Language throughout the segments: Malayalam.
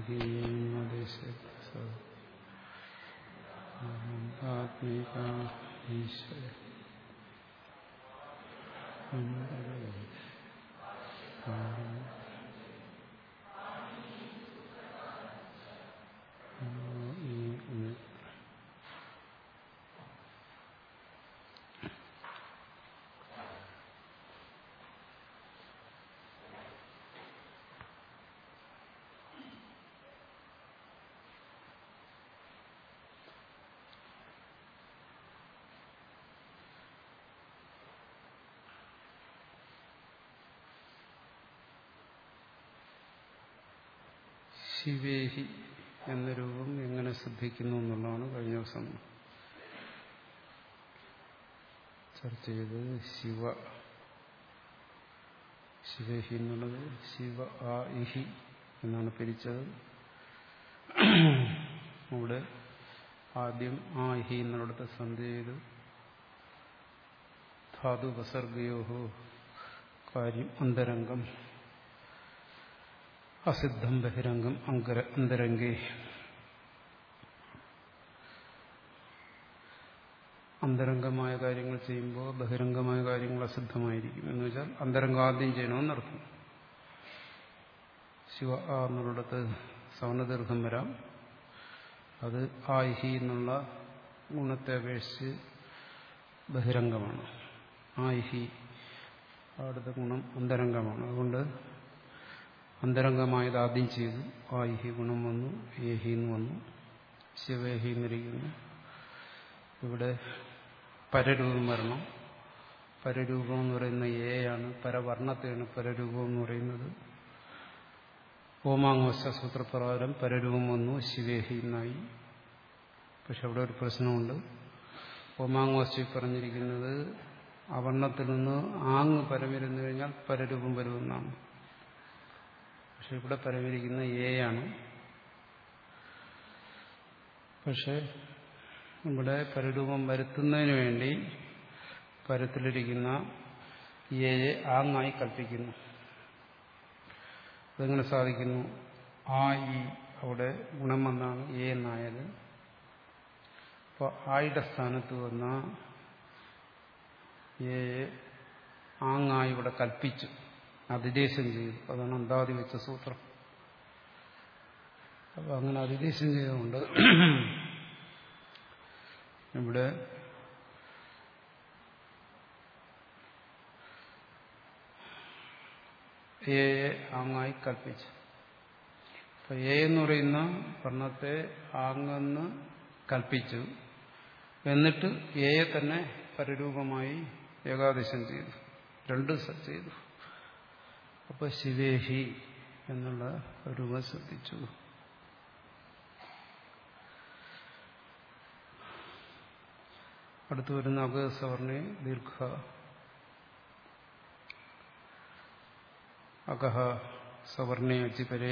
ആത്മിക ഈശ്വര ശിവേഹി എന്ന രൂപം എങ്ങനെ ശ്രദ്ധിക്കുന്നു എന്നുള്ളതാണ് കഴിഞ്ഞ ദിവസം ചർച്ച ചെയ്തത് ശിവ ശിവേഹി എന്നുള്ളത് ശിവ ആ ഇഹി എന്നാണ് പിരിച്ചത് അവിടെ ആദ്യം ആ ഇഹി എന്നിടത്ത് സന്ധി ചെയ്തു ധാതു ഉപസർഗയോഹോ കാര്യം അന്തരംഗം അസിദ്ധം ബഹിരംഗം അങ്കര അന്തരംഗേ അന്തരംഗമായ കാര്യങ്ങൾ ചെയ്യുമ്പോൾ ബഹിരംഗമായ കാര്യങ്ങൾ അസിദ്ധമായിരിക്കും എന്ന് വെച്ചാൽ അന്തരംഗം ആദ്യം ചെയ്യണമെന്നർത്ഥം ശിവ ആ എന്നുള്ളിടത്ത് സവർണദീർഘം വരാം അത് ആ ഹി എന്നുള്ള ഗുണത്തെ അപേക്ഷിച്ച് ബഹിരംഗമാണ് ആ ഹി അവിടുത്തെ ഗുണം അന്തരംഗമാണ് അതുകൊണ്ട് അന്തരംഗമായത് ആദ്യം ചെയ്തു ആയിഹി ഗുണം വന്നു ഏഹി എന്ന് വന്നു ശിവേഹി എന്നിരിക്കുന്നു ഇവിടെ പരരൂപം വരണം പരരൂപം എന്ന് പറയുന്ന ഏയാണ് പരവർണ്ണത്തെയാണ് പരരൂപം എന്ന് പറയുന്നത് ഓമാങ്ങോശ സൂത്രപ്രകാരം പരരൂപം വന്നു ശിവേഹി എന്നായി പക്ഷെ അവിടെ ഒരു പ്രശ്നമുണ്ട് ഓമാങ്ങോശി പറഞ്ഞിരിക്കുന്നത് അവർണത്തിൽ നിന്ന് ആങ് പരമിരുന്നു കഴിഞ്ഞാൽ പരരൂപം വരുമെന്നാണ് പക്ഷെ ഇവിടെ പരമിരിക്കുന്ന എ ആണ് പക്ഷെ ഇവിടെ പരരൂപം വരുത്തുന്നതിന് വേണ്ടി പരത്തിലിരിക്കുന്ന എയെ ആങ്ങായി കൽപ്പിക്കുന്നു അതെങ്ങനെ സാധിക്കുന്നു ആ ഈ അവിടെ ഗുണം വന്നാണ് എ എന്നായത് അപ്പോൾ ആയുടെ സ്ഥാനത്ത് വന്ന എയെ ആങ്ങായി ഇവിടെ കൽപ്പിച്ചു അതിദേശം ചെയ്തു അതാണ് അന്താതി വെച്ച സൂത്രം അപ്പൊ അങ്ങനെ അതിദേശം ചെയ്തുകൊണ്ട് ഇവിടെ എയെ ആങ്ങായി കൽപ്പിച്ചു അപ്പൊ എ എന്ന് പറയുന്ന വർണ്ണത്തെ ആങ്ങെന്ന് കൽപ്പിച്ചു എന്നിട്ട് എയെ തന്നെ പരരൂപമായി ഏകാദേശം ചെയ്തു രണ്ട് ചെയ്തു അപ്പൊ ശിവേഹി എന്നുള്ള രൂപം ശ്രദ്ധിച്ചു അടുത്തു വരുന്ന അകസവർണെ ദീർഘ അകഹ സവർണെ അച്ചിപരേ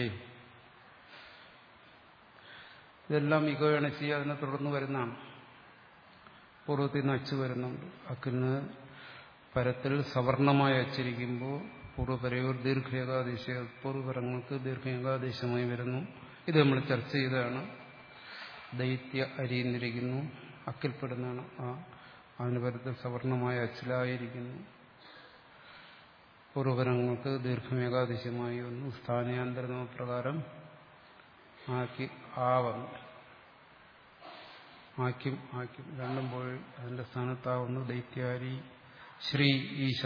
ഇതെല്ലാം ഇകോയണച്ചി അതിനെ തുടർന്ന് വരുന്നതാണ് പൂർവ്വത്തിൽ നിന്ന് അച്ചു വരുന്നുണ്ട് അക്കിന് പരത്തിൽ സവർണമായി അച്ചിരിക്കുമ്പോൾ പൂർവ്വപരയോർ ദീർഘ ഏകാദേശ പൂർവ്വപരങ്ങൾക്ക് ദീർഘ ഏകാദേശമായി വരുന്നു ഇത് നമ്മൾ ചർച്ച ചെയ്തതാണ് ദൈത്യ അരിയുന്നിരിക്കുന്നു അക്കിൽപ്പെടുന്നതാണ് ആ അതിന് പരത്തിൽ സവർണമായ അച്ചിലായിരിക്കുന്നു പൂർവ്വപരങ്ങൾക്ക് ദീർഘം ഏകാദേശമായി വന്നു സ്ഥാനാന്തര പ്രകാരം ആക്കി ആ വന്നു ആക്കും ആക്കും രണ്ടും പോയി അതിന്റെ സ്ഥാനത്താവുന്നു ദൈത്യാരി ശ്രീ ഈശ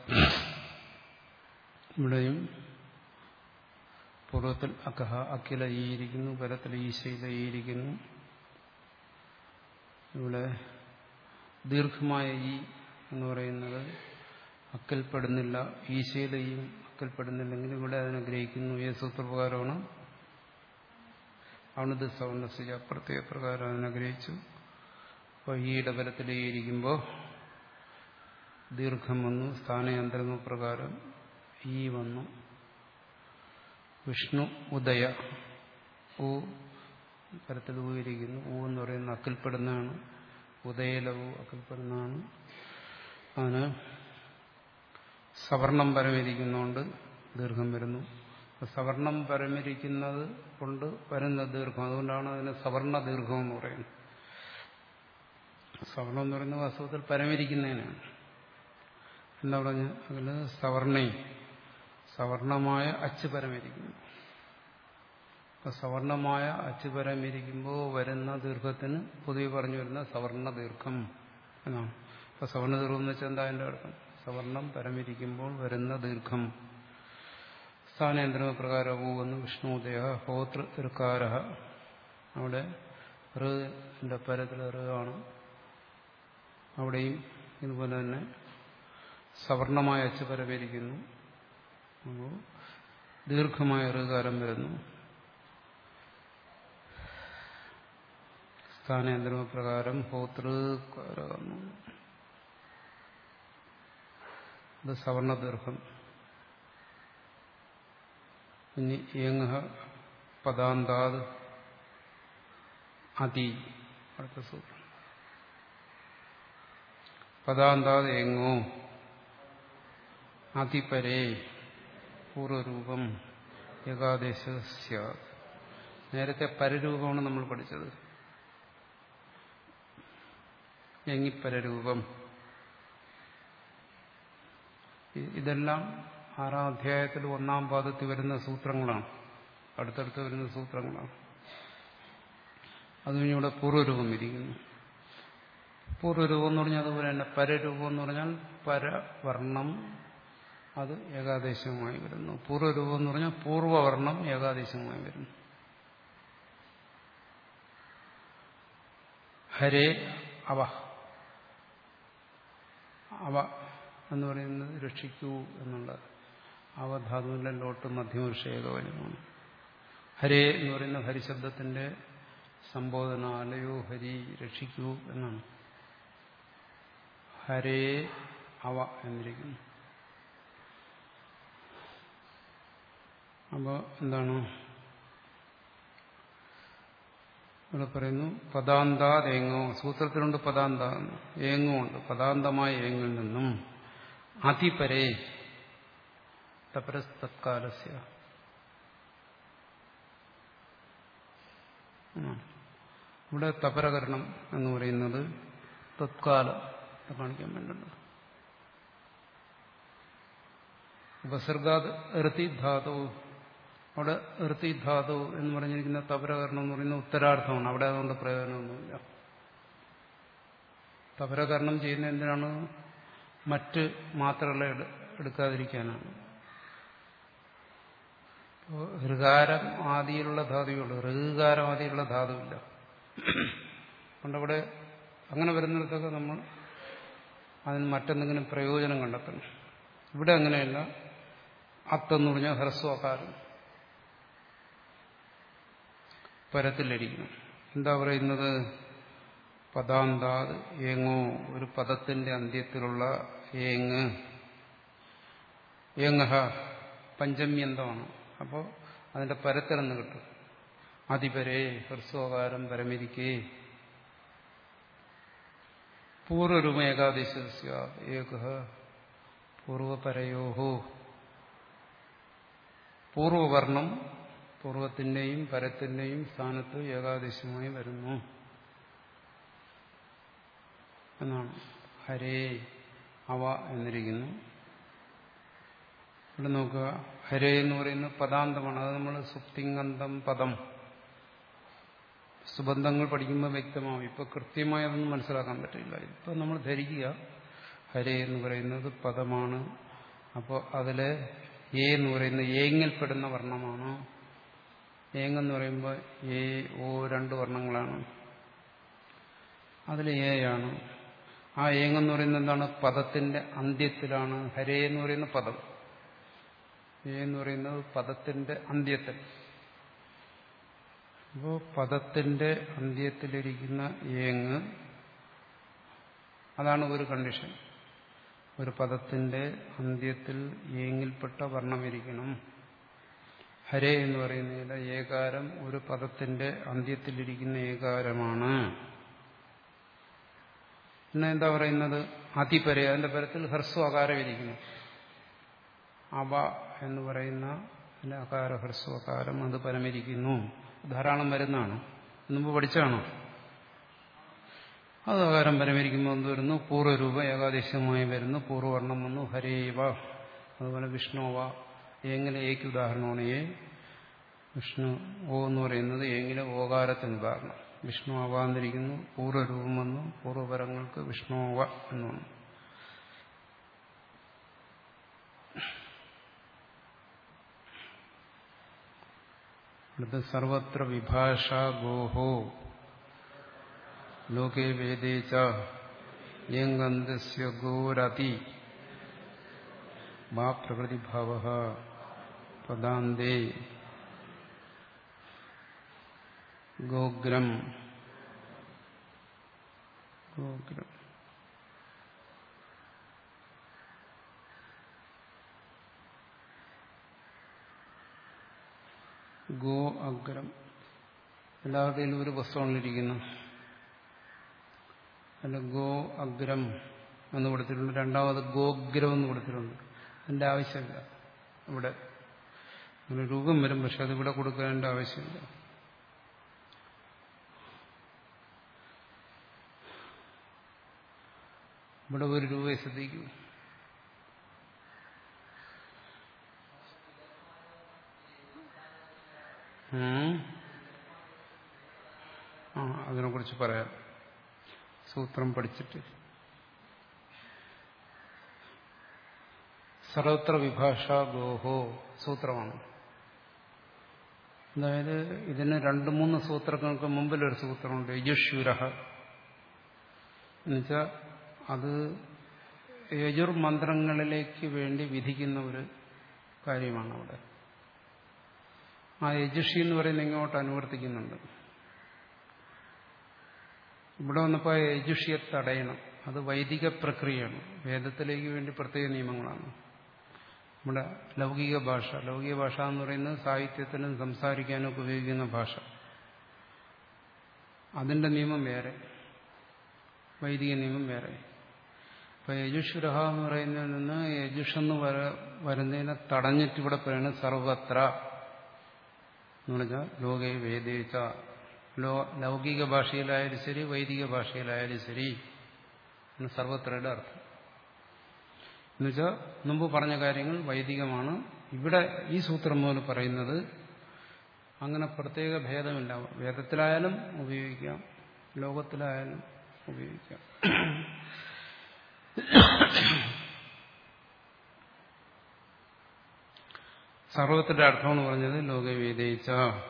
ഇവിടെയും പൂർവ്വത്തിൽ അക്കഹ അഖില ഈയിരിക്കുന്നു പരത്തിൽ ഈശയില ഈയിരിക്കുന്നു ഇവിടെ ദീർഘമായ ഈ എന്ന് പറയുന്നത് അക്കൽപ്പെടുന്നില്ല ഈശയിലയും അക്കൽപ്പെടുന്നില്ലെങ്കിൽ ഇവിടെ അതിനെ ഗ്രഹിക്കുന്നു ഏത് സൂത്രപ്രകാരമാണ് അണുത് സവർണസിജ പ്രത്യേക പ്രകാരം അതിനെ ഗ്രഹിച്ചു അപ്പോൾ ഈയുടെ ബലത്തിലേയിരിക്കുമ്പോൾ ദീർഘം വന്നു സ്ഥാനയന്ത്രമ പ്രകാരം ഈ വന്നു വിഷ്ണു ഉദയ ഊ പരത്തിൽ ഊയിരിക്കുന്നു ഊ എന്ന് പറയുന്ന അക്കിൽപ്പെടുന്നതാണ് ഉദയലവു അക്കിൽപ്പെടുന്നതാണ് അതിന് സവർണം പരമിരിക്കുന്നതുകൊണ്ട് ദീർഘം വരുന്നു സവർണം പരമിരിക്കുന്നത് കൊണ്ട് വരുന്ന ദീർഘം അതുകൊണ്ടാണ് അതിന് സവർണ ദീർഘം എന്ന് പറയുന്നത് സവർണം എന്ന് പറയുന്നത് വാസ്തവത്തിൽ പരമിരിക്കുന്നതിനാണ് എന്താ പറഞ്ഞ അതിന് സവർണേ സവർണമായ അച്ച് പരമിരിക്കുന്നു അപ്പൊ സവർണമായ അച്ച് പരമിരിക്കുമ്പോൾ വരുന്ന ദീർഘത്തിന് പൊതുവെ പറഞ്ഞു വരുന്ന സവർണ ദീർഘം എന്നാണ് അപ്പൊ സവർണ ദീർഘം എന്ന് വെച്ചാൽ എന്താ അതിന്റെ അർത്ഥം സവർണം പരമിരിക്കുമ്പോൾ വരുന്ന ദീർഘം സ്ഥാനേന്ദ്ര പ്രകാരവും വിഷ്ണുദേഹ ഹോതൃ ഋക്കാര അവിടെ ഋന്റെ പരത്തിൽ ഋ അവിടെയും ഇതുപോലെ തന്നെ സവർണമായ അച്ച് പരമേരിക്കുന്നു അപ്പോൾ ദീർഘമായ ഋകാരം വരുന്നു സ്ഥാനേന്ദ്ര പ്രകാരം ഹോതൃകാരം അത് സവർണ ദീർഘം ഇനി ഏങ്ങ പദാന്താത് അതി അടുത്ത സൂത്രം പദാന്താത് ഏങ്ങോ അതിപരേ പൂർവരൂപം ഏകാദേശ നേരത്തെ പരരൂപമാണ് നമ്മൾ പഠിച്ചത് എങ്ങിപ്പരരൂപം ഇതെല്ലാം ആറാം അധ്യായത്തിൽ ഒന്നാം പാദത്തിൽ വരുന്ന സൂത്രങ്ങളാണ് അടുത്തടുത്ത് വരുന്ന സൂത്രങ്ങളാണ് അത് ഇവിടെ പൂർവ്വരൂപം ഇരിക്കുന്നു പൂർവ്വരൂപം എന്ന് പറഞ്ഞാൽ അതുപോലെ തന്നെ പരരൂപം എന്ന് പറഞ്ഞാൽ പരവർണം അത് ഏകാദേശമായി വരുന്നു പൂർവ്വരൂപം എന്ന് പറഞ്ഞാൽ പൂർവ്വവർണം ഏകാദേശമായി വരുന്നു ഹരേ അവ അവ എന്ന് പറയുന്നത് രക്ഷിക്കൂ എന്നുള്ള അവധാതുവിന്റെ ലോട്ട് മധ്യമർഷേകവനമാണ് ഹരേ എന്ന് പറയുന്ന ഹരിശബ്ദത്തിന്റെ സംബോധന അലയോ ഹരി രക്ഷിക്കൂ എന്നാണ് ഹരേ അവ എന്നിരിക്കുന്നു അപ്പോൾ എന്താണ് ഇവിടെ പറയുന്നു പദാന്താത് ഏങ്ങോ സൂത്രത്തിലുണ്ട് പദാന്ത ഏങ്ങോ ഉണ്ട് പദാന്തമായ ഏങ്ങിൽ നിന്നും അതിപരേ തപരസ്തത്കാലസ്യ ഇവിടെ തപരകരണം എന്ന് പറയുന്നത് തത്കാലം കാണിക്കാൻ വേണ്ടത് ഉപസർഗാത് ഋതി ധാതു അവിടെ ഋതി ധാതു എന്ന് പറഞ്ഞിരിക്കുന്ന തപരകരണം എന്ന് പറയുന്ന ഉത്തരാർത്ഥമാണ് അവിടെ അതുകൊണ്ട് പ്രയോജനമൊന്നുമില്ല തപരകരണം ചെയ്യുന്ന എന്തിനാണ് മറ്റ് മാത്രകളെ എടുക്കാതിരിക്കാനാണ് ഹൃകാരം ആദിയിലുള്ള ധാതുവുള്ളൂ ഋകാരം ആദിയിലുള്ള ധാതുവില്ല അതുകൊണ്ടവിടെ അങ്ങനെ വരുന്നിടത്തൊക്കെ നമ്മൾ അതിന് മറ്റെന്തെങ്കിലും പ്രയോജനം കണ്ടെത്തണം ഇവിടെ അങ്ങനെയല്ല അത്തെന്ന് പറഞ്ഞാൽ ഹ്രസ്വകാരം പരത്തിലിരിക്കണം എന്താ പറയുന്നത് പദാന്താത് ഏങ്ങോ ഒരു പദത്തിന്റെ അന്ത്യത്തിലുള്ള ഏങ്ങ് ഏങ്ങഹ പഞ്ചമ്യന്തമാണ് അപ്പോൾ അതിന്റെ പരത്തിലെന്ന് കിട്ടും അതിപരേ ഹ്രസ്വകാരം പരമിരിക്കേ പൂർവരൂപ ഏകാദേശ ഏക പൂർവപരയോഹോ പൂർവവർണം പൂർവത്തിന്റെയും പരത്തിന്റെയും സ്ഥാനത്ത് ഏകാദേശമായി വരുന്നു എന്നാണ് ഹരേ അവ എന്നിരിക്കുന്നു ഇവിടെ നോക്കുക ഹരേ എന്ന് പറയുന്നത് പദാന്തമാണ് അത് നമ്മൾ സുപ്തിങ്ങന്തം പദം സുബന്ധങ്ങൾ പഠിക്കുമ്പോൾ വ്യക്തമാവും ഇപ്പൊ കൃത്യമായി അതൊന്നും മനസ്സിലാക്കാൻ പറ്റില്ല ഇപ്പൊ നമ്മൾ ധരിക്കുക ഹരേ എന്ന് പറയുന്നത് പദമാണ് അപ്പോൾ അതില് എ എന്ന് പറയുന്നത് ഏങ്ങിൽപ്പെടുന്ന വർണ്ണമാണ് ഏങ്ങെന്ന് പറയുമ്പോൾ എ ഓ രണ്ട് വർണ്ണങ്ങളാണ് അതിൽ ഏയാണ് ആ ഏങ്ങെന്ന് പറയുന്നത് എന്താണ് പദത്തിന്റെ അന്ത്യത്തിലാണ് ഹരേ എന്ന് പറയുന്ന പദം ഏ എന്ന് പറയുന്നത് പദത്തിന്റെ അന്ത്യത്തിൽ അപ്പോൾ പദത്തിന്റെ അന്ത്യത്തിലിരിക്കുന്ന ഏങ്ങ് അതാണ് ഒരു കണ്ടീഷൻ ഒരു പദത്തിന്റെ അന്ത്യത്തിൽ ഏങ്ങിൽപ്പെട്ട വർണ്ണമിരിക്കണം ഹരേ എന്ന് പറയുന്നതിന്റെ ഏകാരം ഒരു പദത്തിന്റെ അന്ത്യത്തിലിരിക്കുന്ന ഏകാരമാണ് പിന്നെ എന്താ പറയുന്നത് അതിപരെ അതിന്റെ പരത്തിൽ ഹ്രസ്വ ആകാരം ഇരിക്കുന്നു അവ എന്ന് പറയുന്ന അല്ല അകാര ഹ്രസ്വകാരം അത് പരമിരിക്കുന്നു ധാരാളം വരുന്നതാണ് മുമ്പ് പഠിച്ചാണോ അത് അകാരം പരമിരിക്കുമ്പോൾ എന്ത് വരുന്നു പൂർവ്വരൂപ ഏകാദേശമായി വരുന്നു പൂർവ്വവർണ്ണം വന്നു ഹരേവ അതുപോലെ വിഷ്ണുവ എങ്ങനെ ഏക്ക് ഉദാഹരണമാണ് ഏ വിഷ്ണു ഓ എന്ന് പറയുന്നത് എങ്ങനെ ഓകാരത്തിന് ഉദാഹരണം വിഷ്ണു ആവാന്നിരിക്കുന്നു പൂർവ്വരൂപം വന്നു പൂർവ്വപരങ്ങൾക്ക് വിഷ്ണുവ എന്ന് വന്നു അടുത്ത് സർവത്ര വിഭാഷ ഗോഹോ ലോകേ വേദേ ച യങ്കന്ദസ്യ ഗോരതി വാ പ്രകൃതിഭാവ പദാന്തേ ഗോഗ്രം ഗോഗ്രം ഗോ അഗ്രം എല്ലാവരുടെയും ഒരു പുസ്തകങ്ങളിരിക്കുന്നു അല്ല ഗോ അഗ്രം എന്ന് കൊടുത്തിട്ടുണ്ട് രണ്ടാമത് ഗോഗ്രം എന്ന് കൊടുത്തിട്ടുണ്ട് അതിന്റെ ആവശ്യമില്ല ഇവിടെ അങ്ങനെ രൂപം വരും പക്ഷെ അത് ഇവിടെ കൊടുക്കേണ്ട ആവശ്യമില്ല ഇവിടെ ഒരു രൂപയെ ശ്രദ്ധിക്കൂ ആ അതിനെക്കുറിച്ച് പറയാം സൂത്രം പഠിച്ചിട്ട് സർവത്ര വിഭാഷ ഗോഹോ സൂത്രമാണ് അതായത് ഇതിന് രണ്ട് മൂന്ന് സൂത്രങ്ങൾക്ക് മുമ്പിലൊരു സൂത്രമുണ്ട് യജുഷൂര എന്നുവെച്ചാൽ അത് യജുർ മന്ത്രങ്ങളിലേക്ക് വേണ്ടി വിധിക്കുന്ന ഒരു കാര്യമാണ് അവിടെ ആ യജുഷി എന്ന് പറയുന്നത് ഇങ്ങോട്ട് അനുവർത്തിക്കുന്നുണ്ട് ഇവിടെ വന്നപ്പോൾ യജുഷിയെ തടയണം അത് വൈദിക പ്രക്രിയയാണ് വേദത്തിലേക്ക് വേണ്ടി പ്രത്യേക നിയമങ്ങളാണ് നമ്മുടെ ലൗകിക ഭാഷ ലൗകിക ഭാഷ എന്ന് പറയുന്നത് സാഹിത്യത്തിനും സംസാരിക്കാനും ഒക്കെ ഉപയോഗിക്കുന്ന ഭാഷ അതിന്റെ നിയമം വേറെ വൈദിക നിയമം വേറെ ഇപ്പൊ യജുഷുരഹ എന്ന് പറയുന്നതിൽ നിന്ന് യജുഷെന്ന് വര വരുന്നതിനെ തടഞ്ഞിട്ട് ഇവിടെ പറയുന്നത് സർവത്ര എന്ന് പറഞ്ഞാൽ ലോകേ വേദേച്ച ലോ ലൗകിക ഭാഷയിലായാലും ശരി വൈദിക ഭാഷയിലായാലും ശരി സർവത്രയുടെ അർത്ഥം എന്നുവെച്ചാൽ മുമ്പ് പറഞ്ഞ കാര്യങ്ങൾ വൈദികമാണ് ഇവിടെ ഈ സൂത്രം മുതൽ പറയുന്നത് അങ്ങനെ പ്രത്യേക ഭേദമില്ല വേദത്തിലായാലും ഉപയോഗിക്കാം ലോകത്തിലായാലും ഉപയോഗിക്കാം സർവത്തിന്റെ അർത്ഥമെന്ന് പറഞ്ഞത് ലോകവേദയിച്ച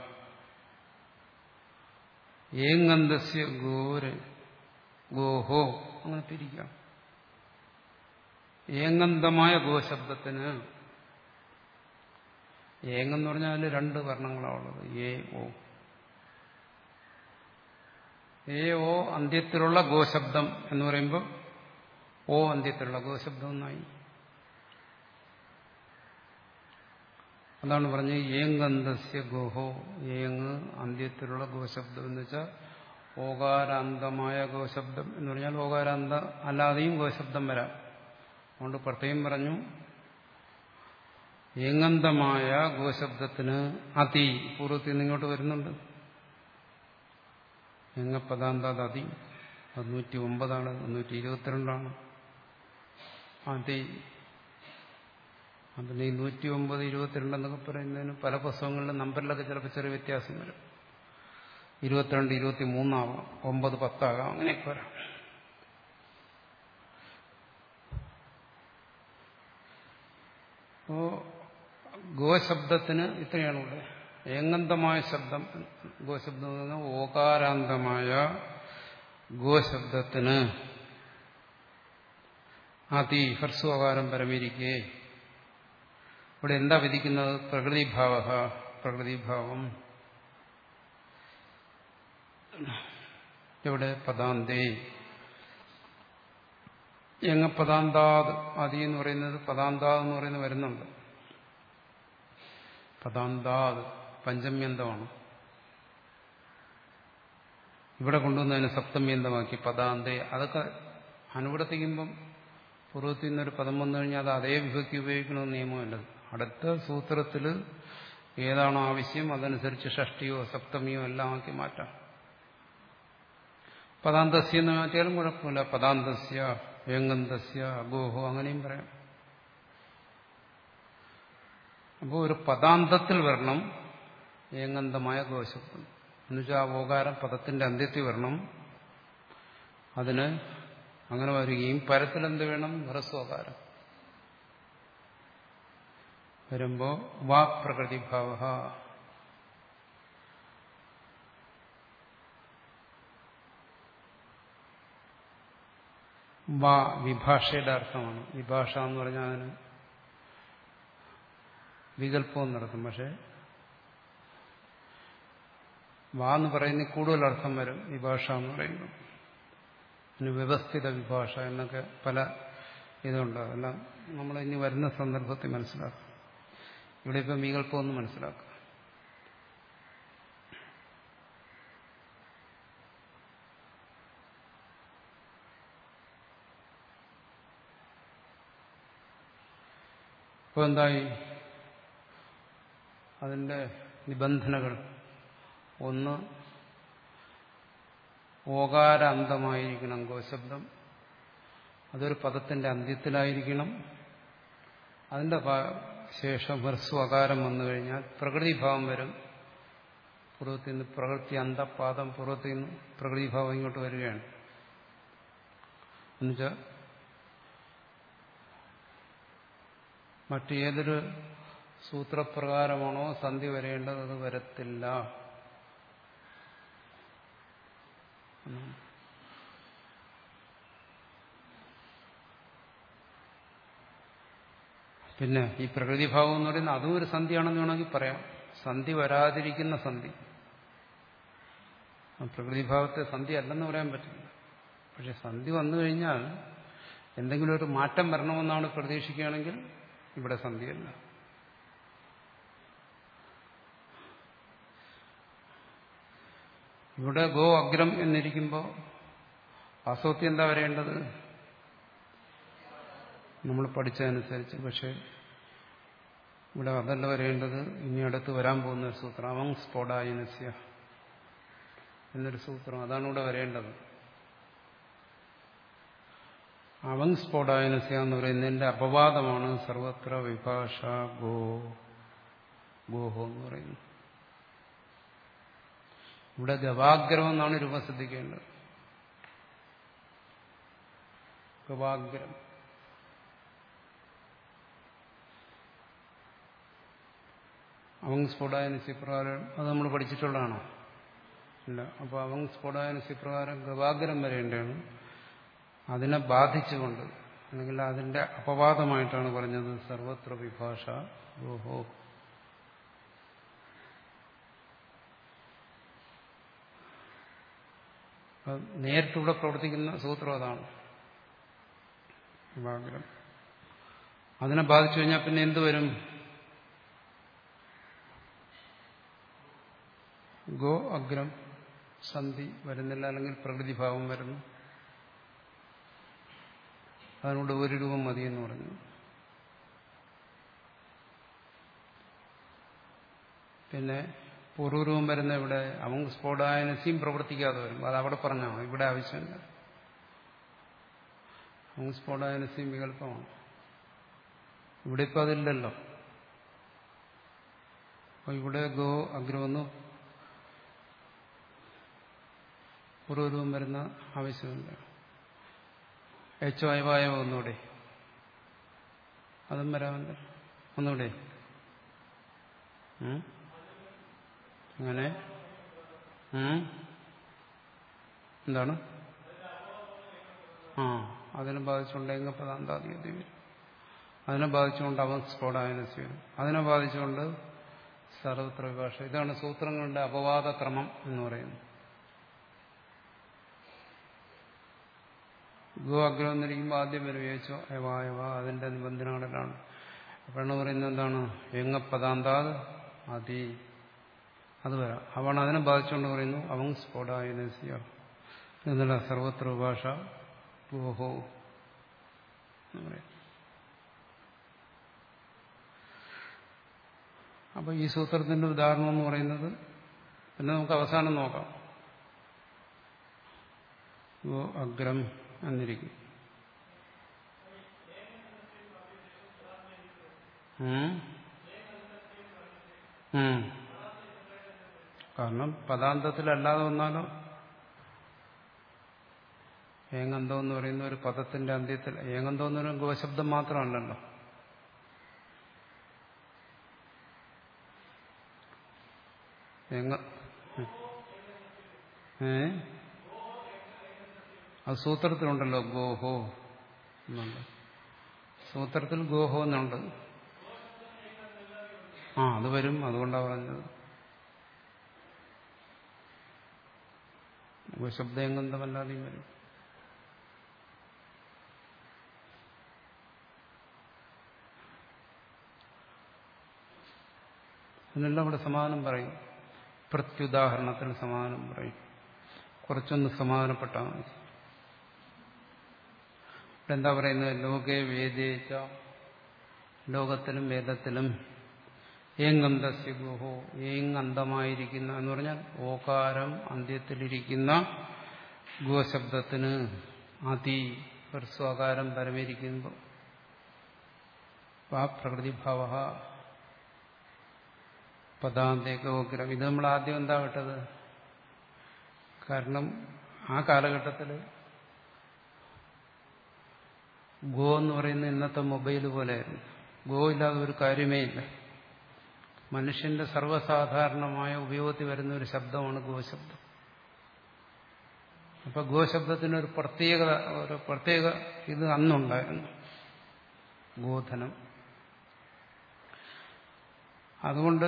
ഏങ്ങന്തസ്യ ഗോര് ഗോഹോ അങ്ങനെ തിരിക്കാം ഏങ്ങന്തമായ ഗോശബ്ദത്തിന് ഏങ്ങെന്ന് പറഞ്ഞാൽ അതിൽ രണ്ട് വർണ്ണങ്ങളാണുള്ളത് എ ഓ എ ഓ അന്ത്യത്തിലുള്ള ഗോശബ്ദം എന്ന് പറയുമ്പോൾ ഓ അന്ത്യത്തിലുള്ള ഗോശബ്ദം എന്നായി അതാണ് പറഞ്ഞത് ഏങ്കന്തസ്യ ഗോഹോ ഏങ് അന്ത്യത്തിലുള്ള ഗോശബ്ദം എന്ന് വെച്ചാൽ ഓകാരാന്തമായ ഗോശബ്ദം എന്ന് പറഞ്ഞാൽ ഓകാരാന്ത അല്ലാതെയും ഗോശബ്ദം വരാം അതുകൊണ്ട് പ്രത്യേകം പറഞ്ഞു ഏങ്ങന്തമായ ഗോശബ്ദത്തിന് അതി പൂർവ്വത്തിൽ നിന്ന് ഇങ്ങോട്ട് വരുന്നുണ്ട് എങ്ങപ്പദാന്താത് അതി അത് നൂറ്റി ഒമ്പതാണ് നൂറ്റി ഇരുപത്തിരണ്ടാണ് അതി അപ്പം ഈ നൂറ്റി ഒമ്പത് ഇരുപത്തിരണ്ടെന്നൊക്കെ പറയുന്നതിന് പല പുസ്തകങ്ങളിലും നമ്പറിലൊക്കെ ചിലപ്പോൾ ചെറിയ വ്യത്യാസം വരും ഇരുപത്തിരണ്ട് ഇരുപത്തി മൂന്നാവാം ഒമ്പത് പത്താകാം അങ്ങനെയൊക്കെ വരാം അപ്പോ ഗോശബ്ദത്തിന് ഇത്രയാണ് ഇവിടെ ഏങ്ങന്തമായ ശബ്ദം ഗോശബ്ദം എന്ന് പറഞ്ഞാൽ ഓകാരാന്തമായ ഗോശബ്ദത്തിന് അതി ഹർസ്വകാരം പരമിരിക്കെ ഇവിടെ എന്താ വിധിക്കുന്നത് പ്രകൃതിഭാവ പ്രകൃതിഭാവം ഇവിടെ പദാന്തേ എങ്ങ പദാന്താത് അതി എന്ന് പറയുന്നത് പദാന്താത് എന്ന് പറയുന്നത് വരുന്നുണ്ട് പദാന്താത് പഞ്ചമ്യന്തമാണ് ഇവിടെ കൊണ്ടുവന്നതിന് സപ്തമ്യന്തമാക്കി പദാന്തേ അതൊക്കെ അനുവർത്തിക്കുമ്പം പൂർവ്വത്തിൽ നിന്നൊരു പദം വന്നു കഴിഞ്ഞാൽ അത് അതേ വിഭക്തി ഉപയോഗിക്കണമെന്ന് നിയമമല്ല അടുത്ത സൂത്രത്തിൽ ഏതാണോ ആവശ്യം അതനുസരിച്ച് ഷഷ്ടിയോ സപ്തമിയോ എല്ലാം ആക്കി മാറ്റാം പദാന്തസ്യ എന്ന് മാറ്റിയാലും കുഴപ്പമില്ല പദാന്തസ്യ ഏങ്ങന്തസ്യ അഗോഹോ അങ്ങനെയും പറയാം അപ്പോൾ ഒരു പദാന്തത്തിൽ വരണം ഏങ്ങന്തമായ ഗോശബ്ദം എന്നുവെച്ചാൽ ആ ഓകാരം പദത്തിന്റെ അന്ത്യത്തിൽ വരണം അതിന് അങ്ങനെ വരികയും പരത്തിലെന്ത് വേണം ഹ്രസ്വകാരം വരുമ്പോ വാ പ്രകൃതിഭാവ വാ വിഭാഷയുടെ അർത്ഥമാണ് വിഭാഷ എന്ന് പറഞ്ഞാൽ അതിന് വികല്പവും നടത്തും പക്ഷെ വാ എന്ന് പറയുന്ന കൂടുതൽ അർത്ഥം വരും വിഭാഷ എന്ന് പറയുമ്പോൾ പിന്നെ വ്യവസ്ഥിത വിഭാഷ എന്നൊക്കെ പല ഇതുണ്ട് അതെല്ലാം നമ്മൾ ഇനി വരുന്ന സന്ദർഭത്തിൽ മനസ്സിലാക്കും ഇവിടെ ഇപ്പം വികല്പമൊന്നും മനസ്സിലാക്കുക ഇപ്പോൾ എന്തായി അതിൻ്റെ നിബന്ധനകൾ ഒന്ന് ഓകാരാന്തമായിരിക്കണം ഗോശബ്ദം അതൊരു പദത്തിന്റെ അന്ത്യത്തിലായിരിക്കണം അതിന്റെ ശേഷം ഹ്രസ്വ അകാരം വന്നു കഴിഞ്ഞാൽ പ്രകൃതിഭാവം വരും പൂർവ്വത്തിൽ നിന്ന് പ്രകൃതി അന്തപാദം പൂർവ്വത്തിൽ നിന്ന് പ്രകൃതിഭാവം ഇങ്ങോട്ട് വരികയാണ് എന്നുവെച്ചാൽ മറ്റേതൊരു സൂത്രപ്രകാരമാണോ സന്ധി വരേണ്ടത് അത് വരത്തില്ല പിന്നെ ഈ പ്രകൃതിഭാവം എന്ന് പറയുന്നത് അതും ഒരു സന്ധിയാണെന്ന് വേണമെങ്കിൽ പറയാം സന്ധി വരാതിരിക്കുന്ന സന്ധി പ്രകൃതിഭാവത്തെ സന്ധി അല്ലെന്ന് പറയാൻ പറ്റില്ല പക്ഷെ സന്ധി വന്നു കഴിഞ്ഞാൽ എന്തെങ്കിലും ഒരു മാറ്റം വരണമെന്നാണ് പ്രതീക്ഷിക്കുകയാണെങ്കിൽ ഇവിടെ സന്ധിയല്ല ഇവിടെ ഗോ അഗ്രം എന്നിരിക്കുമ്പോൾ വാസ്തവത്തിൽ എന്താ വരേണ്ടത് നമ്മൾ പഠിച്ചതനുസരിച്ച് പക്ഷെ ഇവിടെ അതല്ല വരേണ്ടത് ഇനി അടുത്ത് വരാൻ പോകുന്ന ഒരു സൂത്രം അവങ് സ്ഫോടായനസ്യ എന്നൊരു സൂത്രം അതാണ് ഇവിടെ വരേണ്ടത് അവങ് സ്ഫോടായനസ്യ എന്ന് പറയുന്നതിന്റെ അപവാദമാണ് സർവത്ര വിഭാഷ ഗോ ഗോഹോ എന്ന് പറയുന്നത് ഇവിടെ ഗവാഗ്രം എന്നാണ് രൂപം ശ്രദ്ധിക്കേണ്ടത് ഗവാഗ്രം അവങ് സ്ഫോടായനസി പ്രകാരം അത് നമ്മൾ പഠിച്ചിട്ടുള്ളതാണോ ഇല്ല അപ്പോൾ അവങ് സ്ഫോടായനസി പ്രകാരം ഗവാഗ്രം വരേണ്ടതാണ് അതിനെ ബാധിച്ചുകൊണ്ട് അല്ലെങ്കിൽ അതിന്റെ അപവാദമായിട്ടാണ് പറഞ്ഞത് സർവത്ര വിഭാഷ ഓഹോ നേരിട്ടൂടെ പ്രവർത്തിക്കുന്ന സൂത്രം അതാണ് വിഭാഗ്രം അതിനെ ബാധിച്ചു കഴിഞ്ഞാൽ പിന്നെ എന്ത് വരും ഗോ അഗ്രം സന്ധി വരുന്നില്ല അല്ലെങ്കിൽ പ്രകൃതിഭാവം വരുന്നു അതിനോട് ഒരു രൂപം മതിയെന്ന് പറഞ്ഞു പിന്നെ പൂർവ്വരൂപം വരുന്ന ഇവിടെ അവൻ സ്ഫോടായനസിയും പ്രവർത്തിക്കാതെ വരും അത് അവിടെ പറഞ്ഞാൽ ഇവിടെ ആവശ്യമില്ല അവൻ സ്ഫോടായനസിയും വികല്പമാണ് ഇവിടെ ഇപ്പം അതില്ലല്ലോ അപ്പൊ ഇവിടെ ഗോ അഗ്രമെന്ന് പൂർവ്വരൂപം വരുന്ന ആവശ്യമില്ല എച്ച് വായവായോ ഒന്നുകൂടെ അതും വരാമല്ലോ ഒന്നുകൂടെ അങ്ങനെ എന്താണ് ആ അതിനെ ബാധിച്ചുകൊണ്ടെങ്കിൽ പദാന്താധികത വരും അതിനെ ബാധിച്ചുകൊണ്ട് അവൻ സ്ഫോടായനസ് വരും അതിനെ ബാധിച്ചുകൊണ്ട് സർവത്ര വിഭാഷ ഇതാണ് സൂത്രങ്ങളുടെ അപവാദ ക്രമം എന്ന് പറയുന്നത് ഗോ അഗ്രഹം എന്നിരിക്കുമ്പോൾ ആദ്യം വരും ചോദിച്ചോ എവായവ അതിന്റെ നിബന്ധനകളിലാണ് അപ്പോഴാണ് പറയുന്നത് എന്താണ് എങ്ങ പദാന്താത് അതി അത് വരാം അവൻ അതിനെ ബാധിച്ചുകൊണ്ട് പറയുന്നു അവൻ സ്ഫോടായനസ്യ എന്നുള്ള സർവത്ര ഭാഷ ഗോഹോ എന്ന് പറയും അപ്പോൾ ഈ സൂത്രത്തിന്റെ ഉദാഹരണം എന്ന് പറയുന്നത് പിന്നെ നമുക്ക് അവസാനം നോക്കാം ഗോ അഗ്രം എന്നിരിക്കും ഉം. ഉം. കാരണം പദാന്തത്തിലല്ലാതെ വന്നാലോ ഏങ്ങന്തം എന്ന് പറയുന്ന ഒരു പദത്തിന്റെ അന്ത്യത്തിൽ ഏങ്ങന്തം എന്ന് പറയുന്ന ഗോശബ്ദം മാത്രമല്ലല്ലോ ഏങ്ങ ഏ അത് സൂത്രത്തിലുണ്ടല്ലോ ഗോഹോ എന്നുണ്ട് സൂത്രത്തിൽ ഗോഹോ എന്നുണ്ട് ആ അത് വരും അതുകൊണ്ടാണ് പറഞ്ഞത് ശബ്ദയംഗന്ധമല്ലാതെയും വരും അതിനെല്ലാം ഇവിടെ സമാധാനം പറയും പ്രത്യുദാഹരണത്തിൽ സമാധാനം പറയും കുറച്ചൊന്ന് സമാധാനപ്പെട്ടാൽ മതി ഇവിടെ എന്താ പറയുന്നത് ലോകേ വേദേച്ച ലോകത്തിലും വേദത്തിലും ഏങ്ങന്തസ്യ ഗുഹോ ഏങ്ങന്തമായിരിക്കുന്ന എന്ന് പറഞ്ഞാൽ ഓകാരം അന്ത്യത്തിലിരിക്കുന്ന ഗോശബ്ദത്തിന് അതി ഹ്രസ്വകാരം പരമിരിക്കുമ്പോൾ ആ പ്രകൃതിഭാവ പദാന്തേകോഗ്രം ഇത് നമ്മൾ ആദ്യം എന്താ വിട്ടത് കാരണം ആ കാലഘട്ടത്തിൽ ഗോ എന്ന് പറയുന്ന ഇന്നത്തെ മൊബൈൽ പോലെയായിരുന്നു ഗോ ഇല്ലാതെ ഒരു കാര്യമേ ഇല്ല മനുഷ്യന്റെ സർവ്വസാധാരണമായ ഉപയോഗത്തിൽ വരുന്ന ഒരു ശബ്ദമാണ് ഗോശബ്ദം അപ്പൊ ഗോശബ്ദത്തിന് ഒരു പ്രത്യേകത ഒരു പ്രത്യേക ഇത് അന്നുണ്ടായിരുന്നു ഗോധനം അതുകൊണ്ട്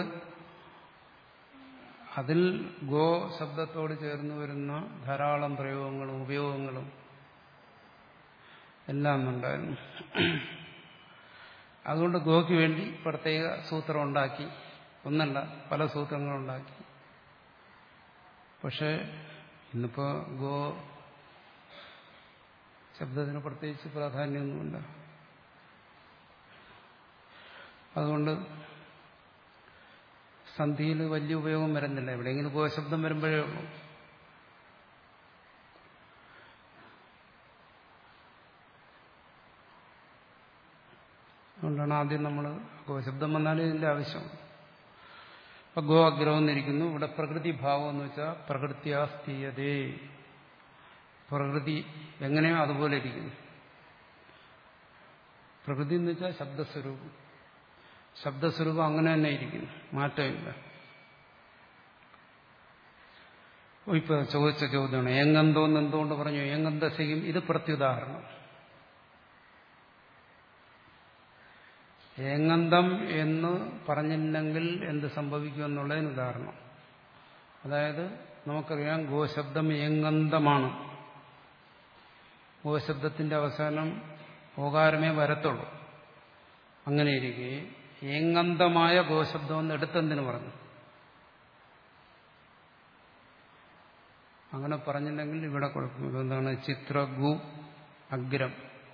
അതിൽ ഗോ ശബ്ദത്തോട് ചേർന്ന് വരുന്ന ധാരാളം പ്രയോഗങ്ങളും ഉപയോഗങ്ങളും എല്ലാം ഉണ്ടായിരുന്നു അതുകൊണ്ട് ഗോയ്ക്ക് വേണ്ടി പ്രത്യേക സൂത്രം ഉണ്ടാക്കി ഒന്നല്ല പല സൂത്രങ്ങളുണ്ടാക്കി പക്ഷെ ഇന്നിപ്പോ ഗോ ശബ്ദത്തിന് പ്രത്യേകിച്ച് പ്രാധാന്യമൊന്നുമില്ല അതുകൊണ്ട് സന്ധിയിൽ വലിയ ഉപയോഗം വരുന്നില്ല എവിടെയെങ്കിലും ഗോശബ്ദം വരുമ്പോഴേ ഉള്ളൂ അതുകൊണ്ടാണ് ആദ്യം നമ്മൾ ഗോശബ്ദം വന്നാലും ഇതിന്റെ ആവശ്യം അപ്പൊ ഗോ അഗ്രഹം എന്നിരിക്കുന്നു ഇവിടെ പ്രകൃതി ഭാവം എന്ന് വെച്ചാൽ പ്രകൃത്യാസ്ഥീയതേ പ്രകൃതി എങ്ങനെയോ അതുപോലെ ഇരിക്കുന്നു പ്രകൃതി എന്ന് വെച്ചാൽ ശബ്ദസ്വരൂപം ശബ്ദസ്വരൂപം അങ്ങനെ തന്നെ ഇരിക്കുന്നു മാറ്റമില്ല ഇപ്പൊ ചോദിച്ച ചോദ്യമാണ് ഏങ്ങന്തോന്ന് എന്തുകൊണ്ട് പറഞ്ഞു ഏങ്ങന്തസിക്കും ഇത് പ്രത്യുദാഹരണം ഏങ്ങന്തം എന്ന് പറഞ്ഞില്ലെങ്കിൽ എന്ത് സംഭവിക്കും എന്നുള്ളതിന് ഉദാഹരണം അതായത് നമുക്കറിയാം ഗോശബ്ദം ഏങ്ങന്തമാണ് ഗോശബ്ദത്തിന്റെ അവസാനം ഓകാരമേ വരത്തുള്ളൂ അങ്ങനെ ഇരിക്കെ ഏങ്ങന്തമായ ഗോശബ്ദം എന്ന് എടുത്തെന്തിനു പറഞ്ഞു അങ്ങനെ പറഞ്ഞില്ലെങ്കിൽ ഇവിടെ കുഴപ്പമില്ല എന്താണ് ചിത്രഗു അഗ്രം